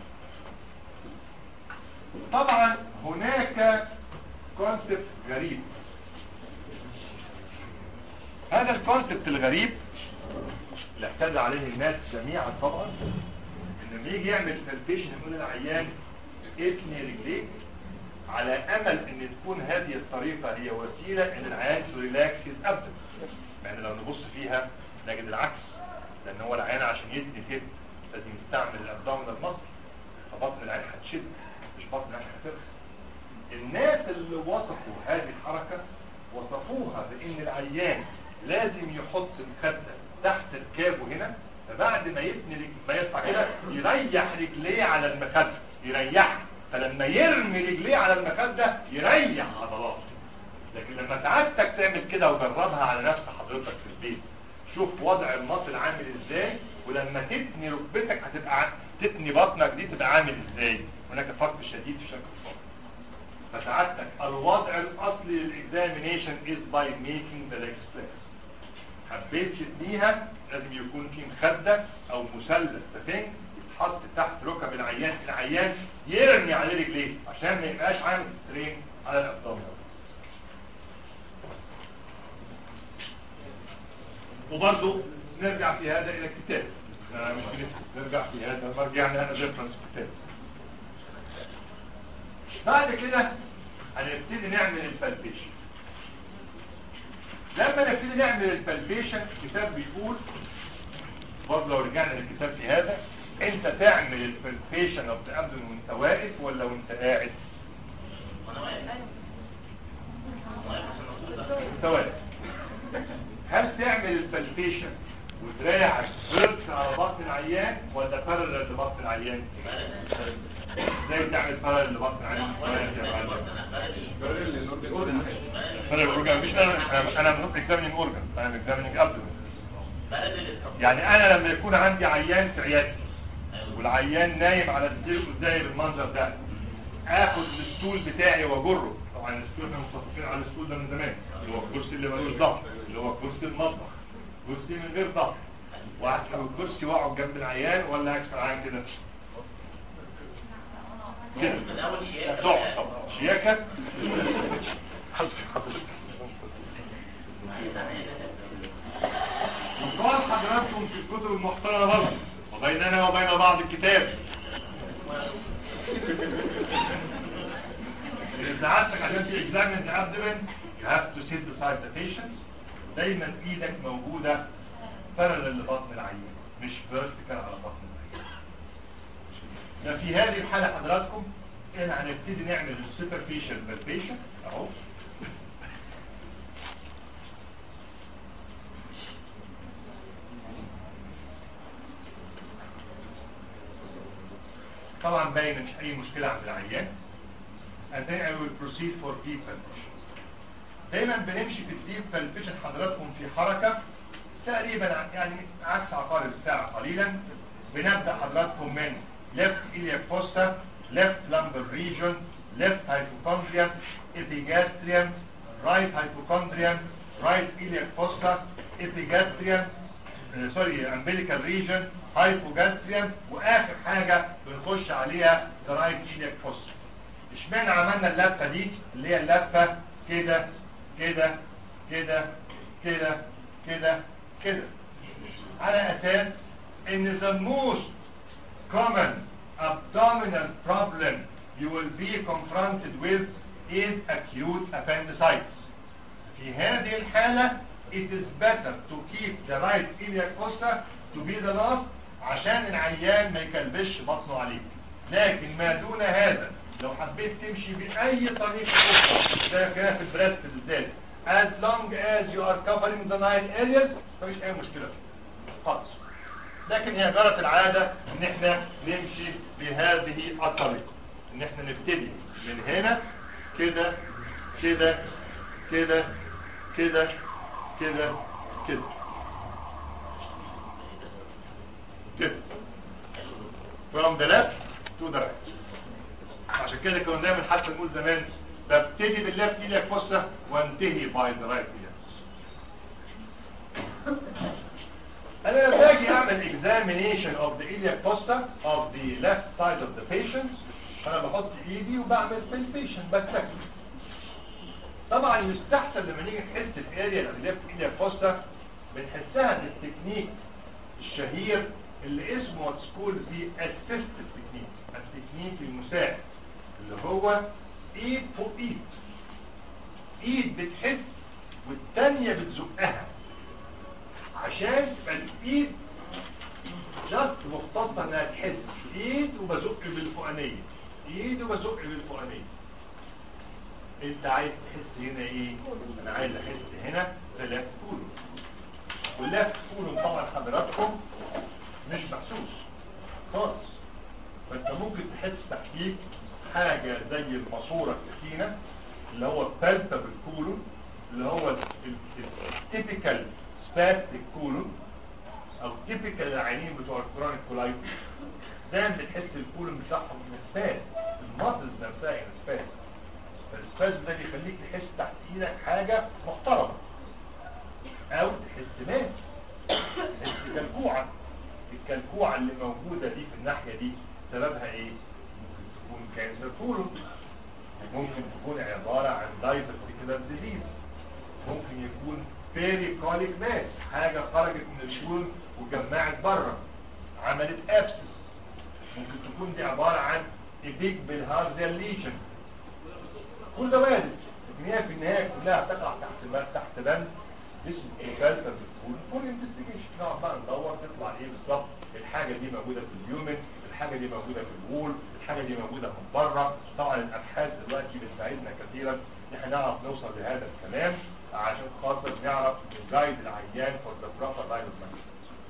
Speaker 2: طبعا هناك كونسبت غريب هذا الكونسبت الغريب اللي اعتاد عليه الناس جميعا طبعا ان لما يجي يعمل فلتيشن يقول للعيان اتني رجليك على امل ان تكون هذه الطريقة هي وسيلة ان العيان تريلاكس ابدا يعني لو نبص فيها نجد العكس لان هو العيان عشان يتني كده لازم يستعمل الابدومينال مصر فبطن العين هتشد مش بطن العين هترخي الناس اللي وصفوا هذه الحركة وصفوها بان العيان لازم يحط الخدة تحت ركابه هنا فبعد ما يبني رج- ما يطلع كده يريح رجليه على المخدة يريحها فلما يرمي رجليه على المخدة يريح عضلاته لكن لما سعادتك تعمل كده وجربها على نفس حضرتك في البيت شوف وضع المصل عامل ازاي ولما تتني ركبتك هتبقى ع- تتني بطنك دي تبقى عامل ازاي هناك فرق شديد في شكل الصوت فسعادتك الوضع الاصلي للاكزامينيشن is by making the legs flex حبيت تتنيها لازم يكون في مخدة او مثلث سفنج يتحط تحت ركب العيان العيان يرمي عليه رجليه عشان ما يبقاش عامل سترين على الابدومين وبرضه نرجع في هذا الى الكتاب آه، مش بنفهم. نرجع في هذا مرجعنا هذا ريفرنس كتاب بعد كده هنبتدي نعمل البالبيشن لما نبتدي نعمل البالبيشن الكتاب بيقول برضه لو رجعنا للكتاب في هذا انت تعمل البالبيشن اوف ذا ابدن وانت واقف ولا وانت قاعد وانت واقف هل تعمل البالبيشن ودراعك فيرت على بطن العيان ولا بارلل لبطن العيان ازاي تعمل بارلل لبطن العيان بارلل الاورجن مش انا انا مش اكزامينج اورجن انا اكزامينج ابدومين يعني انا لما يكون عندي عيان في عيادتي والعيان نايم على السرير قدامي بالمنظر ده اخد الستول بتاعي واجره طبعا الستول احنا متفقين على الستول ده من زمان اللي هو الكرسي اللي ملوش ظهر اللي هو كرسي المطبخ كرسي من غير ظهر وهسحب الكرسي واقعد جنب العيان ولا هكسر العيان كده كده تحفه شياكه وقال حضراتكم في الكتب المحترمه برضه وبيننا وبين بعض الكتاب سعادتك عشان في examine the abdomen you have to sit beside the patient دايما ايدك موجودة parallel لبطن العيان مش vertical على بطن العيان ففي هذه الحالة حضراتكم احنا هنبتدي نعمل superficial palpation اهو طبعا باين مش اي مشكلة عند العيان and then I will proceed for deep palpation دايما بنمشي في الديب palpation حضراتكم في حركة تقريبا ع- يعني عكس عقارب الساعة قليلا بنبدأ حضراتكم من left iliac fossa left lumbar region left hypochondrium epigastrium right hypochondrium right iliac fossa epigastrium آه، سوري umbilical region hypogastrium واخر حاجة بنخش عليها the right iliac fossa اشمعنى عملنا اللفة دي اللي هي اللفة كده كده كده كده كده كده على اساس ان the most common abdominal problem you will be confronted with is acute appendicitis في هذه الحالة it is better to keep the right iliac fossa to be the last عشان العيان ما يكلبش بطنه عليك لكن ما دون هذا لو حبيت تمشي بأي طريقة أخرى زي كده في البريست بالذات as long as you are covering the nine areas مفيش أي مشكلة خالص لكن هي جرت العادة ان احنا نمشي بهذه الطريقة ان احنا نبتدي من هنا كده كده كده كده كده كده كده from the left to the right عشان كده كنا دايما حتى نقول زمان ببتدي بالليفت ايلياك فوسا وانتهي باي ذا رايت ايلياك انا لما باجي اعمل examination of the iliac fossa of the left side of the patient انا بحط ايدي وبعمل palpation بتاكد طبعا يستحسن لما نيجي نحس الاريا اللي left iliac fossa بنحسها بالتكنيك الشهير اللي اسمه what's called the assisted technique التكنيك المساعد اللي هو ايد فوق ايد ايد بتحس والتانية بتزقها عشان تبقى الايد جاست مختصة انها تحس ايد وبزق بالفوقانية ايد وبزق بالفوقانية انت عايز تحس هنا ايه انا عايز احس هنا بلفت كولون واللفت كولون طبعا حضراتكم مش محسوس خالص فانت ممكن تحس تحتيك حاجة زي الماسورة التخينة اللي هو بالتابل كولون اللي هو التيبيكال سباستيك كولون او تيبيكال العينين بتوع الكرونيك كولايتس دايما بتحس الكولون بتاعهم سباز الماسلز نفسها يعني سباز فالسباز ده بيخليك تحس تحت ايدك حاجة محترمة او تحس مات تحس كلكوعة الكلكوعة اللي موجودة دي في الناحية دي سببها ايه ممكن تكون كانسر كولون ممكن تكون عبارة عن دايفرتيكولار ديزيز ممكن يكون بيري كوليك ماس حاجة خرجت من الكولون وجمعت بره عملت ابسس ممكن تكون دي عبارة عن ايبيك بالهارزيال ليجن كل ده وارد لكن هي في النهاية كلها تقع تحت بند تحت بند اسمه كالتر بالكول فول انفستيجيشن نقعد بقى ندور تطلع ايه بالظبط الحاجة دي موجودة في اليومن الحاجة دي موجودة في الوول الحاجة دي موجودة من بره طبعا الابحاث دلوقتي بتساعدنا كثيرا ان احنا نعرف نوصل لهذا الكلام عشان خاطر نعرف نجايد العيان فور ذا بروبر دايجنوستيك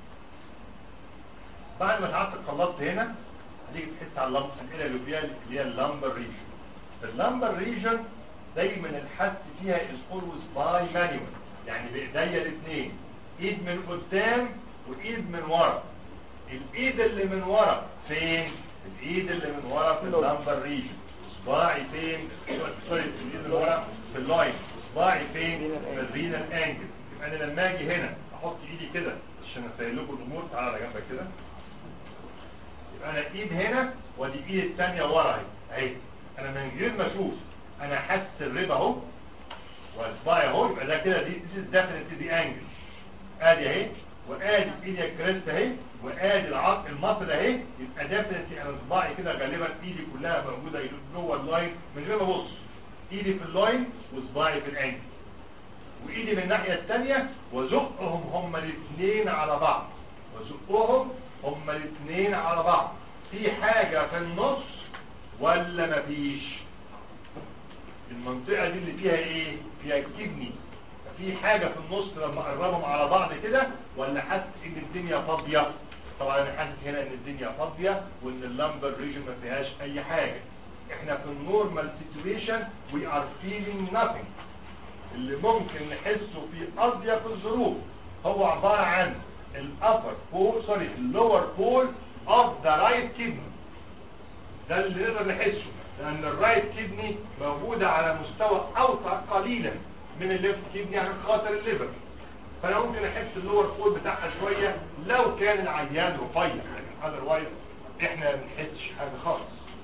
Speaker 2: بعد ما تعبت خلصت هنا هتيجي تحس على اللمبر الحته اللي فيها اللي هي اللمبر ريجن اللمبر ريجن دايما الحس فيها از اولويز باي مانيوال يعني بايديا الاثنين ايد من قدام وايد من ورا الايد اللي من ورا فين الايد اللي من ورا في اللمبر ريجن صباعي فين سوري الايد اللي ورا في اللاين صباعي فين في الرينال انجل يبقى انا لما اجي هنا احط ايدي كده عشان اسهل لكم الامور تعالى على جنبك كده يبقى انا ايد هنا ودي ايد الثانيه ورا اهي اهي انا من غير ما اشوف انا حاسس الربا اهو واصبعي اهو يبقى ده كده دي this is definitely the angle ادي اهي وادي ايدي الكريست اهي وادي العظم المصل اهي يبقى definitely انا صباعي كده غالبا ايدي كلها موجوده جوه اللاين من غير ما ابص ايدي في اللاين وصباعي في الانجل وايدي من الناحيه الثانيه وزقهم هما الاثنين على بعض وزقهم هما الاثنين على بعض في حاجه في النص ولا مفيش المنطقة دي اللي فيها ايه فيها كدني في حاجة في النص لما اقربهم على بعض كده ولا حاسس ان الدنيا فاضية طبعا انا حاسس هنا ان الدنيا فاضية وان اللمبر ريجن ما فيهاش اي حاجة احنا في النورمال سيتويشن وي ار فيلينج nothing اللي ممكن نحسه في اضيق الظروف هو عبارة عن الابر بول سوري اللور بول اوف ذا رايت كدني ده اللي نقدر نحسه لان الرايت كدني موجودة على مستوى اوسع قليلا من الليفت كدني عشان خاطر الليفر فانا ممكن احس اللور بول بتاعها شوية لو كان العيان رفيع لكن اذروايز احنا ما بنحسش حاجة خالص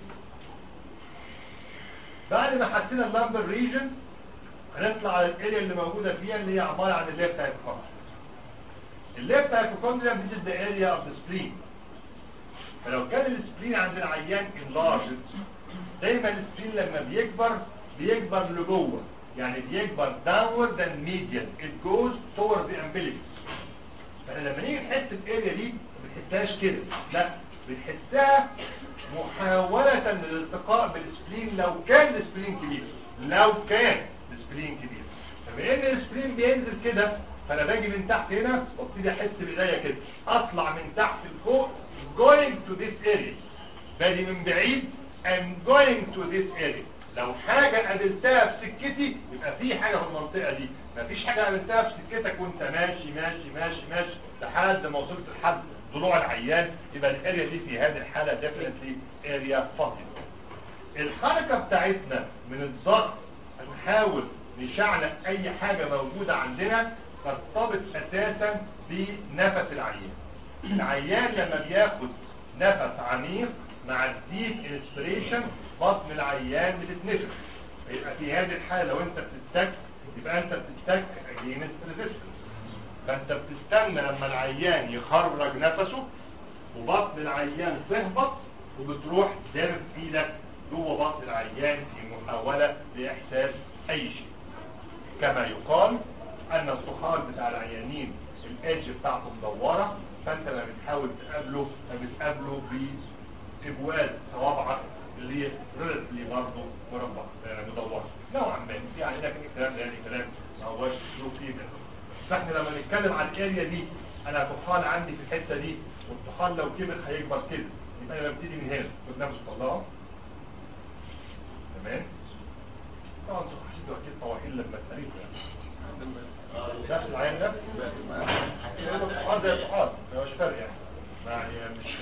Speaker 2: بعد ما حسينا اللامبر ريجن هنطلع على الاريا اللي موجودة فيها اللي هي عبارة عن الليفت هايبوكوندريم الليفت هايبوكوندريم دي is the area of the spleen فلو كان السبلين عند العيان enlarged دايما السبلين لما بيكبر بيكبر لجوه يعني بيكبر downward and medial it goes toward the umbilicus فاحنا لما نيجي نحس الاريا دي ما بنحسهاش كده لا بنحسها محاولة للالتقاء بالسبلين لو كان السبلين كبير لو كان السبلين كبير فبما ان السبلين بينزل كده فانا باجي من تحت هنا وابتدي احس بايديا كده اطلع من تحت لفوق going to this area باجي من بعيد I'm going to this area لو حاجة قابلتها في سكتي يبقى في حاجة في المنطقة دي مفيش حاجة قابلتها في سكتك وانت ماشي ماشي ماشي ماشي لحد ما وصلت لحد ضلوع العيان يبقى الاريا دي في هذه الحالة definitely اريا فاضية الحركة بتاعتنا من الضغط نحاول نشعلق اي حاجة موجودة عندنا ترتبط اساسا بنفس العيان العيان لما بياخد نفس عميق مع الديب انسبريشن بطن العيان بتتنفخ يبقى في هذه الحالة لو انت بتستك يبقى انت بتستك اجينست ريزيستنس فانت بتستنى لما العيان يخرج نفسه وبطن العيان تهبط وبتروح دارب ايدك جوه بطن العيان في محاولة لاحساس اي شيء كما يقال ان الطحال بتاع العيانين الايدج بتاعته مدورة فانت لما بتحاول تقابله فبتقابله بابواب صوابعك اللي هي ريلتلي برضه مربع يعني مدورة نوعا ما يعني لكن الكلام ده يعني كلام ما هوش له قيمة فاحنا لما نتكلم عن الاريا دي انا طحال عندي في الحتة دي والطحال لو كبر هيكبر كده يبقى انا ببتدي من هنا خد نفس طلعه تمام طبعا انتوا حسيتوا اكيد طواحين لما تقريبا يعني نفس العين ده الطحال زي الطحال ما هوش فرق يعني يعني مش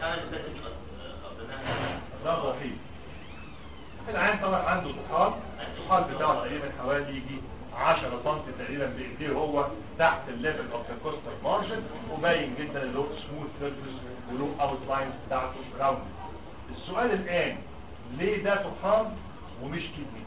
Speaker 2: لا رهيب العين طبعا عنده طحال الطحال بتاعه تقريبا حوالي يجي 10 سم تقريبا بايديه هو تحت الليفل اوف ذا كوستال مارجن وباين جدا اللي هو سموث سيرفيس وله اوت لاينز بتاعته راوند السؤال الان ليه ده طحال ومش كدني؟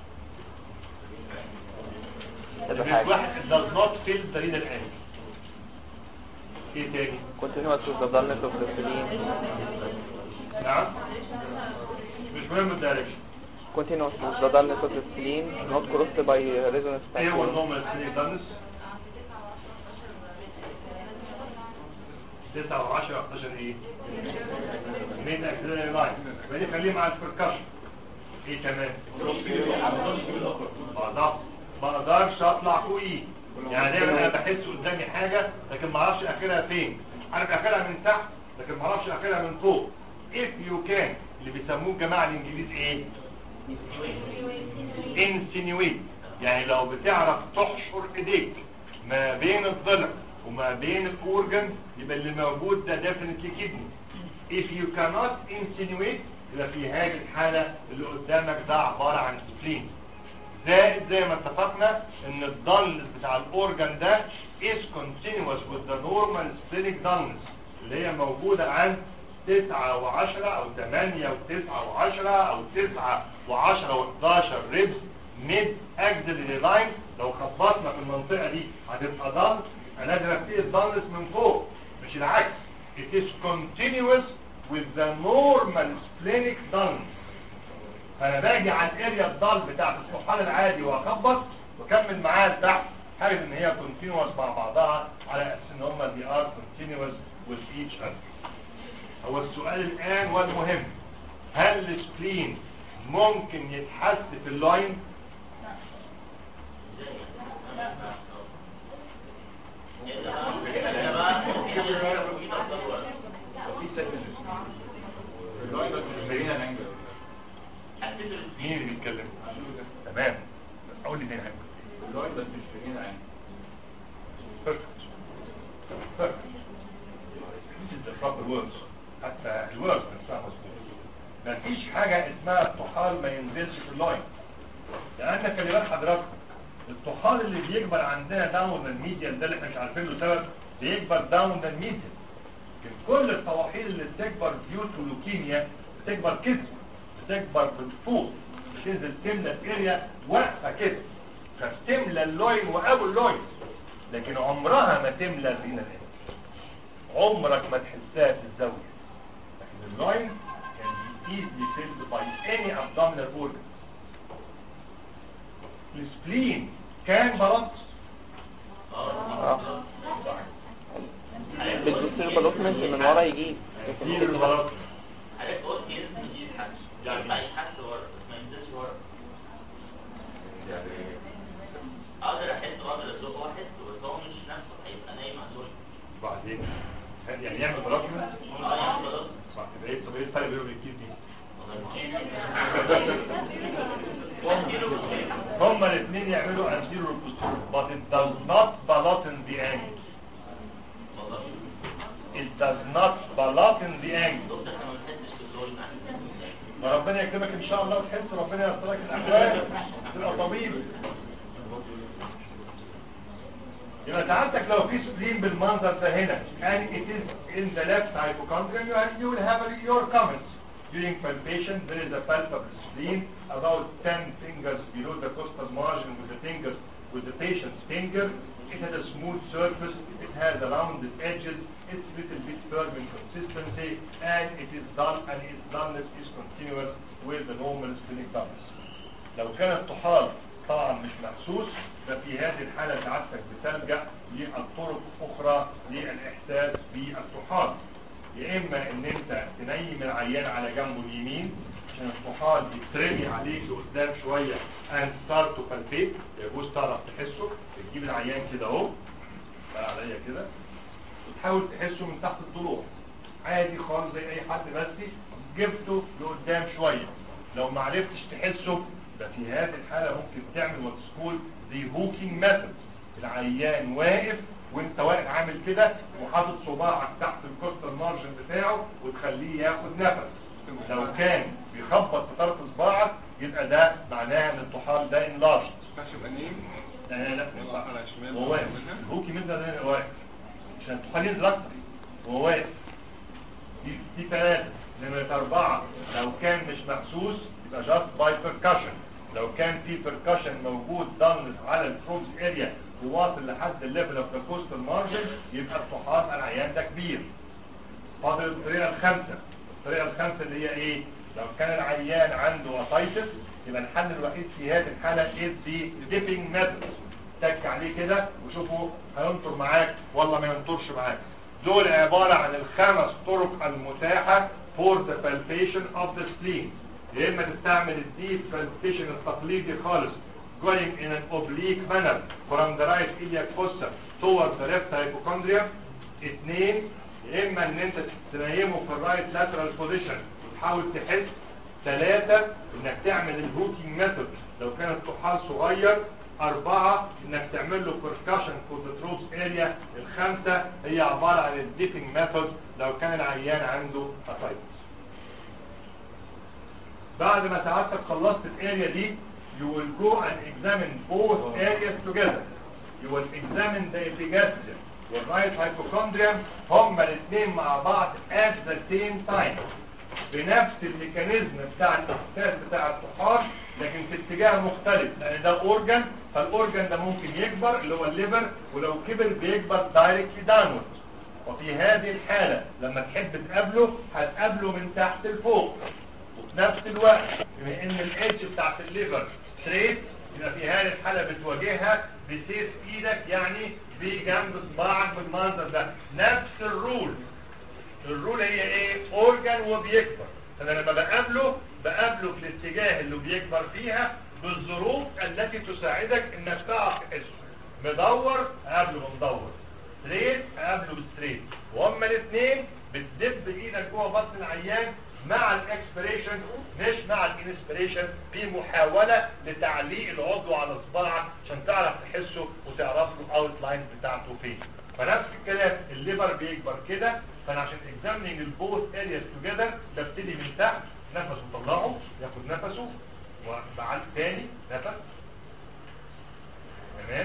Speaker 4: ده
Speaker 2: مش
Speaker 4: حاجة.
Speaker 2: واحد does not fill the renal angle ايه تاني؟
Speaker 4: continuous with the dullness of the spleen
Speaker 2: نعم مش مهم الدايركشن
Speaker 4: continuous with the dullness of the spleen not crossed by resonance
Speaker 2: ايه هو
Speaker 4: vacuum
Speaker 2: النوم السنين دانس 9 و10 11 ايه مين اكسلري لاين بدي خليه مع البركشن ايه كمان بالظبط ما اقدرش اطلع فوقيه يعني دايما انا بحس قدامي حاجه لكن ما اعرفش اخرها فين عارف اخرها من تحت لكن ما اعرفش اخرها من فوق if you can اللي بيسموه الجماعه الانجليز ايه insinuate يعني لو بتعرف تحشر ايديك ما بين الضلع وما بين الاورجن يبقى اللي موجود ده definitely kidney if you cannot insinuate يبقى في هذه الحالة اللي قدامك ده عبارة عن spleen زائد زي ما اتفقنا ان الضل بتاع الاورجن ده is continuous with the النورمال سبلينك دانس اللي هي موجودة عند تسعة وعشرة او تمانية وتسعة وعشرة او تسعة وعشرة وحداشر ريبس ميد اكزلري لاين لو خبطنا في المنطقة دي هتبقى ضل انا لازم ابتدي الضلس من فوق مش العكس it is continuous with the normal splenic dance فانا باجي على الاريا الضل بتاعت الطحال العادي واخبط واكمل معاه لتحت حاجه ان هي continuous مع بعضها على اساس ان هم دي ار continuous with each other هو السؤال الان والمهم هل السبلين ممكن يتحس في اللاين مين اللي بيتكلم تمام قول لي تاني حاجه
Speaker 5: اللاين بس مش في هنا يعني
Speaker 2: perfect perfect this is the proper words حتى الورد نفسها مظبوط مفيش حاجة اسمها الطحال ما ينزلش في اللاين لأن خلي بالك حضرتك الطحال اللي بيكبر عندنا داون الميديان ده اللي احنا مش عارفين له سبب بيكبر داون الميديان لكن كل الطواحين اللي بتكبر ديو تو لوكيميا بتكبر كده بتكبر بالفوق بتنزل تملى الاريا واقفه كده فبتملى اللوين وابو اللوين لكن عمرها ما تملى الرينا الاريا عمرك ما تحسها في الزاويه لكن اللوين can be easily filled by any abdominal organ السبلين كان بلط
Speaker 4: اه بتصير بالوكمنت من ورا يجيب
Speaker 2: دي البلط
Speaker 6: عارف قلت ينزل يجيب حد ينفع يتحس ورا بس ما ينزلش ورا اقدر احس واقدر ازق واحد بس هو مش نفسه هيبقى نايم على الوجه
Speaker 2: بعدين يعني يعمل بلوكمنت
Speaker 6: اه يعني خلاص
Speaker 2: صح يبقى ايه طب ايه الفرق بينهم الكيس دي هما الاثنين يعملوا anterior posterior but it does not ballot in the angle it does not ballot in the angle
Speaker 6: دكتور احنا ما بنحسش في اللون
Speaker 2: ما ربنا يكرمك ان شاء الله وتحس ربنا ييسر لك الاحوال تبقى طبيب يبقى سعادتك لو في سبلين بالمنظر ده هنا and it is in the left hypochondrium you, have, you will have your comments during palpation there is a palpable spleen about 10 fingers below the costal margin with the fingers with the patient's finger it has a smooth surface it has a rounded edges it's a little bit firm in consistency and it is dull and its dullness is continuous with the normal splenic dullness لو كان الطحال طبعا مش محسوس ففي هذه الحالة سعادتك بتلجأ للطرق أخرى للإحساس بالطحال يا إما إن أنت تنيم العيان على جنبه اليمين عشان الطحال يترمي عليك لقدام شوية and start to palpate يجوز تعرف تحسه تجيب العيان كده أهو بقى عليا كده وتحاول تحسه من تحت الضلوع عادي خالص زي أي حد بس جبته لقدام شوية لو ما عرفتش تحسه ده في هذه الحالة ممكن تعمل وتسكول زي هوكينج ميثود العيان واقف وانت واقف عامل كده وحاطط صباعك تحت الكوستال مارجن بتاعه وتخليه ياخد نفس لو كان بيخبط في طرف صباعك يبقى ده معناها ان الطحال ده انلارج لا لا لا هو واقف الهوكي ميثود ده واقف عشان الطحال ينزل اكتر هو واقف دي دي ثلاثة نمرة أربعة لو كان مش محسوس يبقى just by percussion لو كان في percussion موجود ضمن على الفروز اريا وواصل لحد الليفل اوف ذا كوستال مارجن يبقى الطحال العيان ده كبير فاضل الطريقة الخامسة الطريقة الخامسة اللي هي ايه لو كان العيان عنده اسايتس يبقى الحل الوحيد في هذه الحالة is the dipping method تك عليه كده وشوفوا هينطر معاك ولا ما ينطرش معاك دول عبارة عن الخمس طرق المتاحة for the palpation of the spleen يا اما تستعمل الديب palpation التقليدي خالص going in an oblique manner from the right iliac fossa towards the left hypochondria اثنين يا اما ان انت تنيمه في الرايت lateral position وتحاول تحس ثلاثة انك تعمل الهوكينج ميثود لو كان الطحال صغير أربعة إنك تعمل له percussion for the throat area الخامسة هي عبارة عن الديبنج ميثود لو كان العيان عنده ascites بعد ما سعادتك خلصت الاريا دي you will go and examine both areas together you will examine the epigastrium والرايت هايبوكوندريوم هما الاثنين مع بعض at the same time بنفس الميكانيزم بتاع الاحساس بتاع الطحال لكن في اتجاه مختلف لان ده اورجن فالاورجن ده ممكن يكبر اللي هو الليفر ولو كبر بيكبر دايركتلي داونورد وفي هذه الحالة لما تحب تقابله هتقابله من تحت لفوق وفي نفس الوقت بما ان الاتش بتاعت الليفر ستريت يبقى في هذه الحالة بتواجهها بسيف ايدك يعني بجنب صباعك بالمنظر ده نفس الرول الرول هي ايه اورجان وبيكبر فانا لما بقابله بقابله في الاتجاه اللي بيكبر فيها بالظروف التي تساعدك انك تعرف تحسه مدور قابله مدور ستريت قابله بالستريت وهما الاثنين بتدب ايدك جوه بطن العيان مع الاكسبريشن مش مع الانسبريشن في محاولة لتعليق العضو على صباعك عشان تعرف تحسه وتعرف له الاوت لاين بتاعته فين فنفس الكلام الليفر بيكبر كده فانا عشان اكزامينج البوث ارياز توجذر ببتدي من تحت نفسه طلعه ياخد نفسه وبعد تاني نفس تمام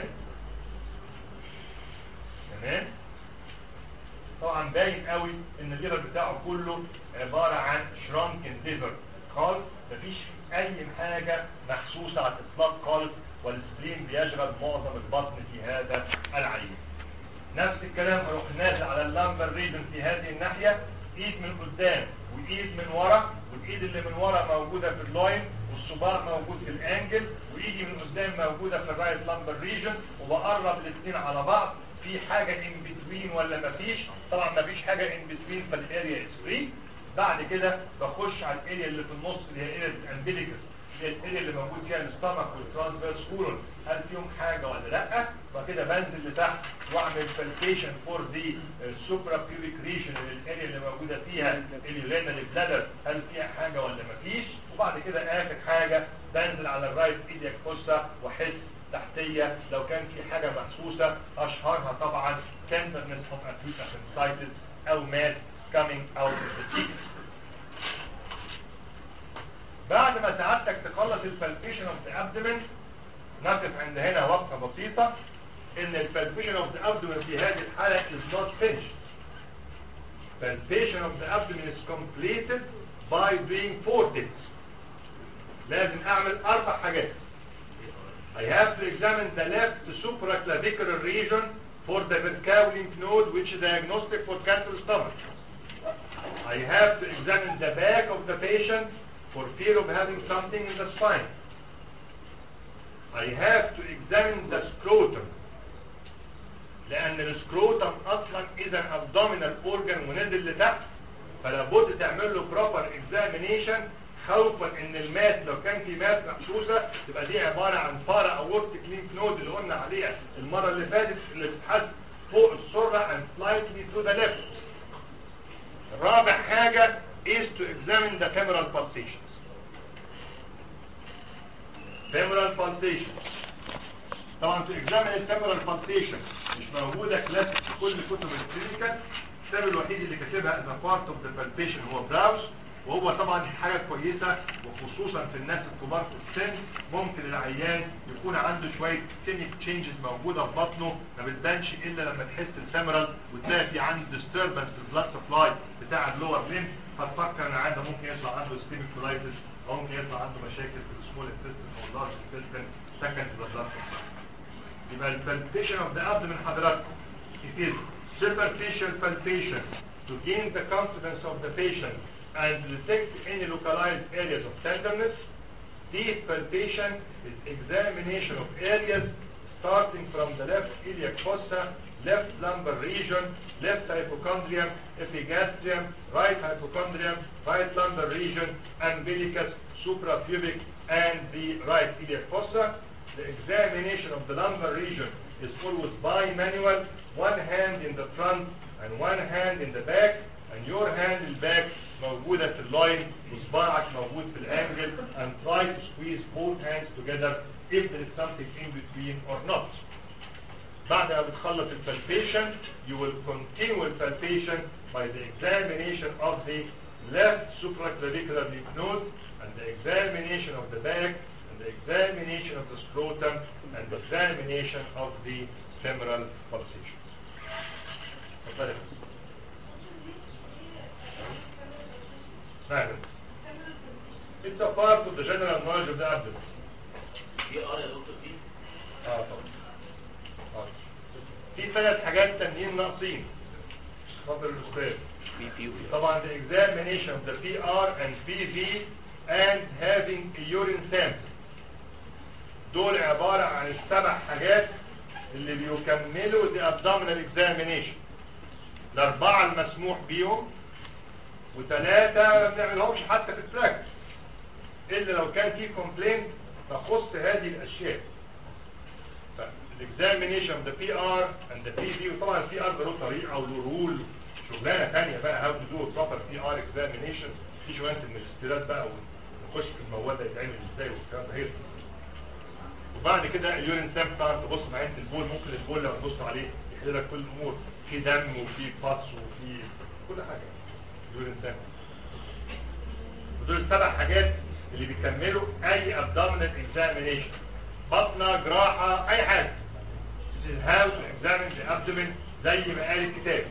Speaker 2: تمام طبعا باين قوي ان الليفر بتاعه كله عبارة عن شرانكن ليفر خالص مفيش اي حاجة محسوسة على الاطلاق خالص والسبلين بيشغل معظم البطن في هذا العين نفس الكلام اروح نازل على اللامبر ريجن في هذه الناحية ايد من قدام وايد من ورا والايد اللي من ورا موجودة في اللاين والصباع موجود في الانجل وايدي من قدام موجودة في الرايت لامبر ريجن وبقرب الاثنين على بعض في حاجة ان بتوين ولا مفيش طبعا مفيش حاجة ان بتوين فالاريا از فري بعد كده بخش على الاريا اللي في النص اللي هي اريا الامبليكس اللي هي الاريا اللي موجود فيها الاستمك والترانسفيرس كولون هل فيهم حاجة ولا لا وبعد كده بنزل لتحت واعمل فالكيشن فور دي سوبرا بيوبيك ريجن الاريا اللي موجودة فيها اليورينال بلادر هل فيها حاجة ولا مفيش وبعد كده اخر حاجة بنزل على الرايت ايديك فوسا واحس تحتية لو كان في حاجة محسوسة اشهرها طبعا tenderness of acute appendicitis او mass coming out of the cheeks بعد ما سعادتك تخلص الفالبيشن اوف ذا ابدومين نقف عند هنا وقفة بسيطة ان الفالبيشن اوف ذا ابدومين في هذه الحالة is not finished palpation of the abdomen is completed by doing four things لازم اعمل اربع حاجات I have to examine the left supraclavicular region for the vertical lymph node which is diagnostic for cancer stomach. I have to examine the back of the patient for fear of having something in the spine. I have to examine the scrotum لأن السكروتم أصلا إذا abdominal organ ونزل لتحت فلا بد تعمل له proper examination خوفا ان الماس لو كان في ماس محسوسة تبقى دي عبارة عن فارة اورتيك لينف نود اللي قلنا عليها المرة اللي فاتت اللي بتتحس فوق السرة and slightly to the left رابع حاجة is to examine the femoral pulsations femoral pulsations طبعا to examine the femoral pulsation مش موجودة كلاسيك في كل كتب الكلينيكال الكتاب الوحيد اللي كاتبها as a part of the palpation هو براوس وهو طبعا حاجة كويسة وخصوصا في الناس الكبار في السن ممكن العيان يكون عنده شوية سينيك تشينجز موجودة في بطنه ما بتبانش الا لما تحس الفيمرال وتلاقي في عنده disturbance في البلاد سبلاي بتاع اللور ليمف فتفكر ان عنده ممكن يطلع عنده سكيميك كولايتس او ممكن يطلع عنده مشاكل في السمول انتستين او اللارج انتستين سكند بلاد سبلاي يبقى البالبيشن اوف ذا abdomen حضراتكم it is superficial palpation to gain the confidence of the patient and detect any localized areas of tenderness. Deep palpation is examination of areas starting from the left iliac fossa, left lumbar region, left hypochondrium, epigastrium, right hypochondrium, right lumbar region, umbilicus, suprapubic, and the right iliac fossa. The examination of the lumbar region is always bimanual, one hand in the front and one hand in the back, and your hand in back موجودة في اللاين وصباعك موجود في الانجل and try to squeeze both hands together if there is something in between or not. بعد ما بتخلص البالبيشن you will continue with palpation by the examination of the left supraclavicular lymph node and the examination of the back and the examination of the scrotum and the examination of the femoral pulsations. اتفضلي بس. نعم It's a part of the general knowledge of the abdomen.
Speaker 6: في ار يا دكتور في
Speaker 2: اه طبعا آه. في ثلاث حاجات تانيين ناقصين اتفضل الاستاذ
Speaker 4: بي بي
Speaker 2: طبعا the examination of the PR and PV and having a urine sample دول عبارة عن السبع حاجات اللي بيكملوا the abdominal examination الأربعة المسموح بيهم وثلاثة ما بنعملهمش حتى في البراكتس إلا لو كان في كومبلينت تخص هذه الأشياء الاكزامينيشن of the PR and the PV وطبعا البي ار له طريقة وله رول شغلانة تانية بقى how to do a proper PR examination في شغلانة الماجستيرات بقى ونخش في الموال ده يتعمل ازاي والكلام ده هيصير وبعد كده اليورين سامب طبعا تبص مع عين البول ممكن البول لما تبص عليه يحل لك كل الامور في دم وفي باتس وفي كل حاجه اليورين سامب ودول السبع حاجات اللي بيكملوا اي ابدومينال اكزامينيشن بطنه جراحه اي حاجه This is how to examine the abdomen زي ما قال الكتاب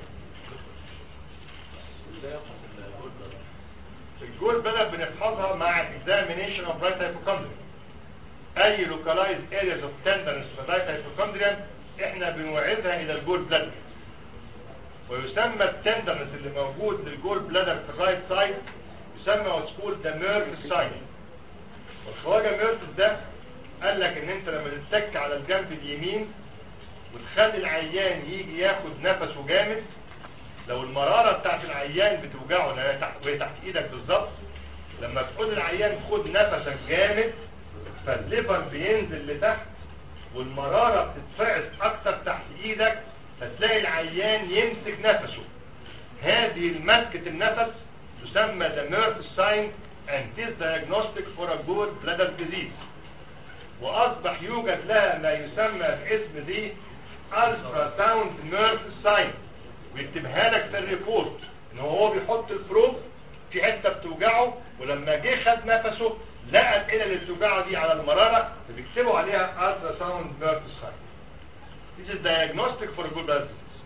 Speaker 2: الجول بلد بنفحصها مع examination of right hypochondria اي localized areas of tenderness في right hypochondria احنا بنوعدها الى الجول بلادر ويسمى التندرنس اللي موجود للجول بلادر في الرايت سايد يسمى what's called the Merkel sign والخواجه ميرتس ده قال لك ان انت لما تتك على الجنب اليمين وتخلي العيان يجي ياخد نفسه جامد لو المرارة بتاعت العيان بتوجعه لأنها تحت وهي تحت ايدك بالظبط لما تقول العيان خد نفسك جامد فالليفر بينزل لتحت والمرارة بتتفعس اكتر تحت ايدك فتلاقي العيان يمسك نفسه هذه المسكة النفس تسمى the Murphy sign and is diagnostic for a good bladder disease واصبح يوجد لها ما يسمى باسم دي ultrasound Murphy sign ويكتبها لك في الريبورت ان هو بيحط البروب في حته بتوجعه ولما جه خد نفسه لقى القلة اللي بتوجعه دي على المرارة فبيكتبوا عليها ultrasound Murphy sign This is diagnostic for good bladder disease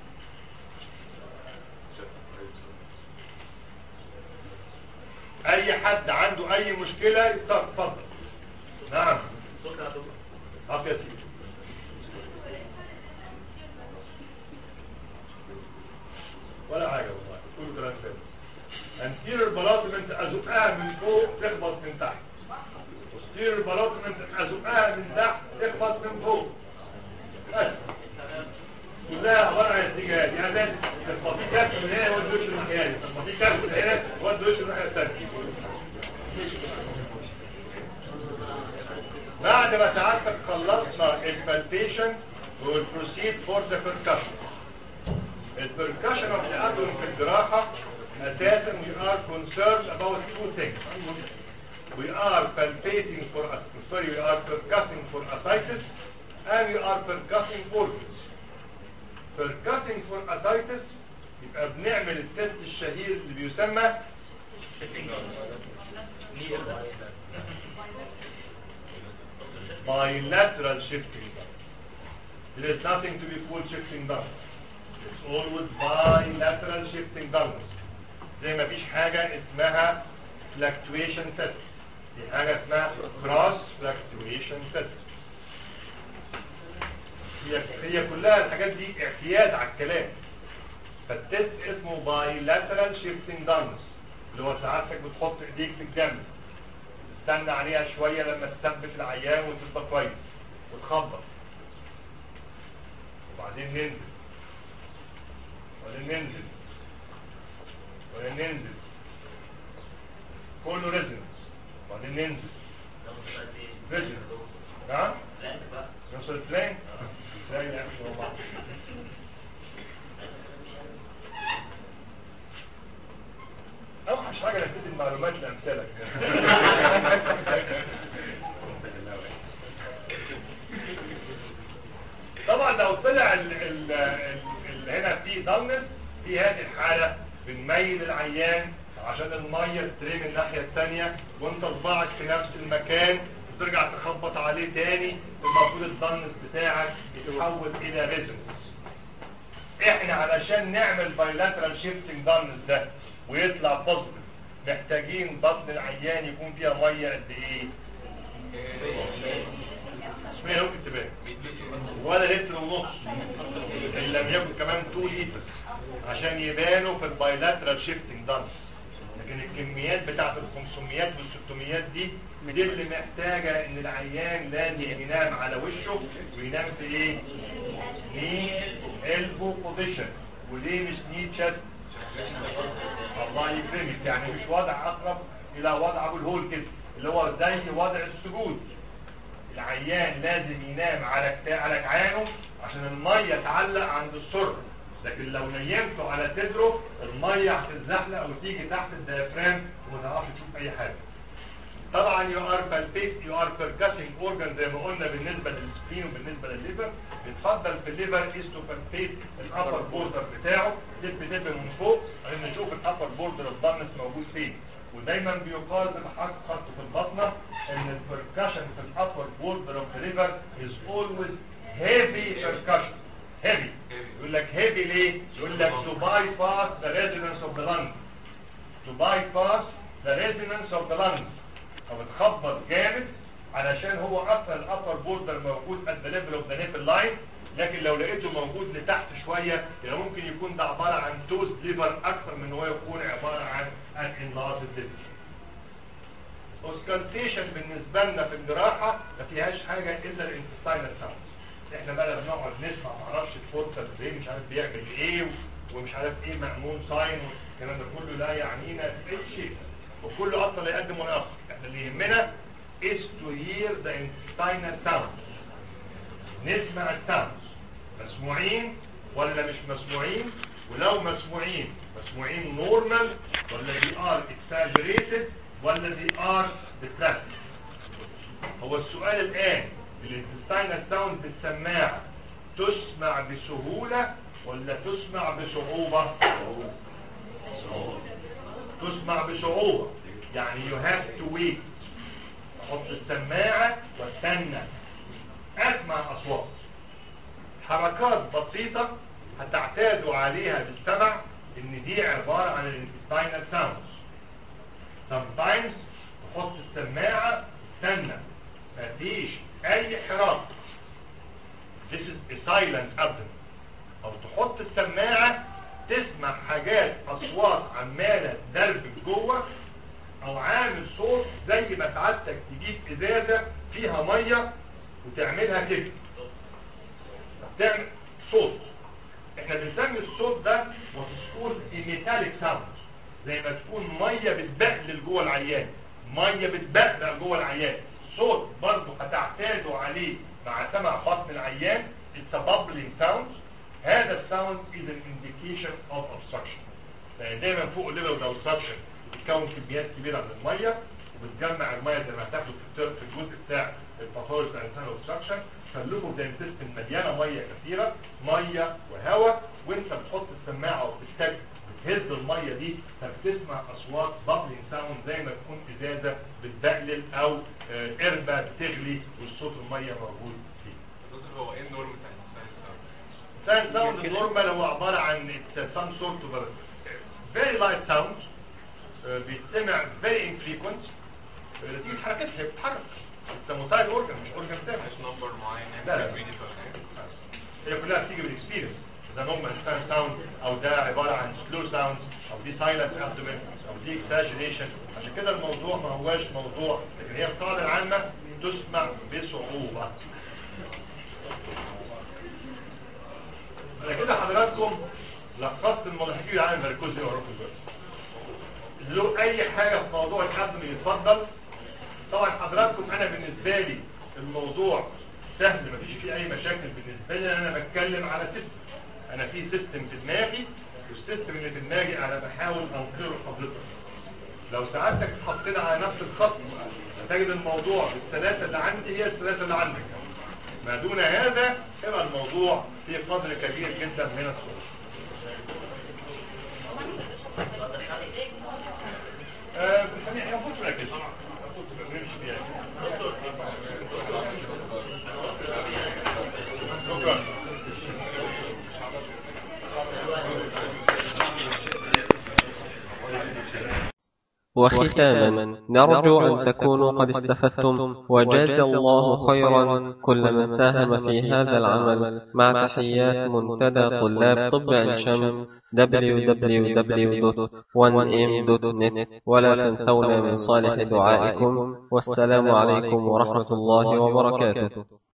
Speaker 2: اي حد عنده اي مشكلة يتفضل نعم
Speaker 6: شكرا يا دكتور
Speaker 2: عافية سيدي ولا حاجة والله كله كلام ثاني anterior ballotment ازقها من فوق تخبط من تحت posterior ballotment ازقها من تحت تخبط من فوق بس كلها عبارة عن اتجاهات يعني ده تخبطيه كف من هنا ودي وش الناحية دي تخبطيه كف من هنا ودي وش الناحية الثانية بعد ما سعادتك خلصنا البالبيشن ويل بروسيد فور ذا بيركشن البيركشن اوف ذا ابدومن في الجراحه اساسا we are concerned about two things we are palpating for sorry we are percussing for ascites and we are percussing organs percussing for ascites يبقى بنعمل التست الشهير اللي بيسمى bilateral shifting There is nothing to be called shifting dullness. It's always bilateral shifting dullness. زي ما فيش حاجة اسمها fluctuation test. في حاجة اسمها cross fluctuation test. هي هي كلها الحاجات دي اعتياد على الكلام. فالتست اسمه bilateral shifting dullness اللي هو ساعتك بتحط ايديك في الجنب تستنى عليها شوية لما تثبت العيان وتبقى كويس وتخبط وبعدين ننزل وبعدين ننزل وبعدين ننزل كله ريزنس وبعدين ننزل
Speaker 6: ده مش قد ايه
Speaker 2: ريزنس نعم
Speaker 6: بلانك بقى
Speaker 2: نوصل البلان ازاي نعمل مع بعض اوحش حاجه نفيد المعلومات لامثالك طبعا لو طلع ال ال ال ال هنا في ضمن في هذه الحاله بنميل العيان عشان الميه ترمي الناحيه الثانيه وانت صباعك في نفس المكان وترجع تخبط عليه تاني المفروض الضمن بتاعك يتحول الى ريزونانس احنا علشان نعمل بايلاترال شيفتنج دانس ده ويطلع بوزيتيف محتاجين بطن العيان يكون فيها ميه قد ايه؟ اسمها ممكن تبان ولا لتر ونص ان لم يكن كمان 2 لتر عشان يبانوا في البايلاترال شيفتنج دانس لكن الكميات بتاعت ال 500 وال 600 دي دي اللي محتاجه ان العيان لازم ينام على وشه وينام في ايه؟ ني البو بوزيشن وليه مش ني تشست الله يكرمك يعني مش وضع اقرب الى وضع ابو الهول كده اللي هو زي وضع السجود العيان لازم ينام على كتا- على كعانه عشان الميه تعلق عند السر لكن لو نيمته على صدره الميه هتتزحلق او تيجي تحت الديافرام وما تعرفش تشوف اي حاجه طبعا يو ار بالبيت يو ار بيركاسنج اورجان زي ما قلنا بالنسبه للسبين وبالنسبه للليفر بيتفضل في الليفر از تو بالبيت الابر بوردر بتاعه دب دب من فوق عشان نشوف الابر بوردر الضمس موجود فين ودايما بيقال بحق خط في البطنه ان البركشن في الابر بوردر اوف ذا ليفر از اولويز هيفي بركشن هيفي يقول لك هيفي ليه؟ يقول لك to bypass the resonance of the lungs to bypass the resonance of the lungs فبتخبط جامد علشان هو اصلا الابر بوردر موجود at the level of the nipple line لكن لو لقيته موجود لتحت شوية يبقى ممكن يكون ده عبارة عن توز ليفر اكثر من هو يكون عبارة عن an enlarged liver اوسكالتيشن بالنسبة لنا في الجراحة ما فيهاش حاجة الا الانتستاينال ساوند احنا بقى بنقعد نسمع معرفش الفورتال برين مش عارف بيعمل ايه ومش عارف ايه مأمون ساين والكلام ده كله لا يعنينا في اي شيء وكله اصلا لا يقدم ولا يأخر احنا اللي يهمنا is to hear the intestinal sound نسمع الساوندز مسموعين ولا مش مسموعين ولو مسموعين مسموعين نورمال ولا دي ار exaggerated ولا دي ار depressed هو السؤال الآن الانتستينال ساوند بالسماعة تسمع بسهولة ولا تسمع بصعوبة تسمع بصعوبة يعني you have to wait احط السماعة واستنى اسمع اصوات حركات بسيطة هتعتادوا عليها بالسمع ان دي عبارة عن الانتستينال ساوندز sometimes تحط السماعة استنى مفيش اي حراك this is a silent abdomen او تحط السماعة تسمع حاجات اصوات عمالة دربك جوه او عامل صوت زي ما سعادتك تجيب ازازة فيها مية وتعملها كده تعمل صوت احنا بنسمي الصوت ده وتقول ميتاليك ساوند زي ما تكون ميه بتبقلل جوه العيان ميه بتبقلل جوه العيان صوت برضه هتعتادوا عليه مع سمع بطن العيان it's a bubbling sound هذا الساوند is an indication of obstruction لان دايما فوق الليفل ده obstruction بتتكون كميات كبيره من الميه وبتجمع الميه زي ما هتاخده في التر- في الجزء بتاع الباثولوجي بتاع الانسان اوبستراكشن خلوكم ده سيستم مليانه ميه كثيره ميه وهواء وانت بتحط السماعه وبتحتاج بتهز الميه دي فبتسمع اصوات بابلينج ساوند زي ما تكون ازازه بتبقلل او آه، قربه بتغلي والصوت الميه موجود فيه.
Speaker 3: دكتور هو ايه النورم بتاع الانسان
Speaker 2: ساوند ساوند النورمال هو عباره عن سام سورت اوف فيري لايت ساوند بيستمع فيري انفريكونت نتيجه حركتها هي بتتحرك انت موتايل اورجن مش اورجن تاني
Speaker 3: مش نمبر معين
Speaker 2: لا، لا.
Speaker 3: يعني بيجي في
Speaker 2: هي كلها بتيجي بالاكسبيرينس ده نورمال ستان ساوند او ده عباره عن سلو ساوند او دي سايلنت ابدومين او دي اكساجريشن عشان كده الموضوع ما هواش موضوع لكن هي القاعده العامه تسمع بصعوبه انا كده حضراتكم لخصت الملاحقين العالم المركزي واوروبا دلوقتي له اي حاجه في موضوع الحزم يتفضل طبعا حضراتكم انا بالنسبه لي الموضوع سهل مفيش فيه اي مشاكل بالنسبه لي لأن انا بتكلم على سيستم انا في سيستم في دماغي والسيستم اللي في دماغي انا بحاول انقله لحضرتك لو سعادتك حطينا على نفس الخط هتجد الموضوع بالثلاثه اللي عندي هي الثلاثه اللي عندك ما دون هذا يبقى الموضوع في قدر كبير جدا من الصعوبه آه، بنسميها احنا نفوت ولا كده نفوت نمشي فيها شكرا
Speaker 1: وختاما نرجو أن تكونوا قد استفدتم وجزى الله خيرا كل من ساهم في هذا العمل مع تحيات منتدى طلاب طب عين شمس www.1m.net ولا تنسونا من صالح دعائكم والسلام عليكم ورحمة الله وبركاته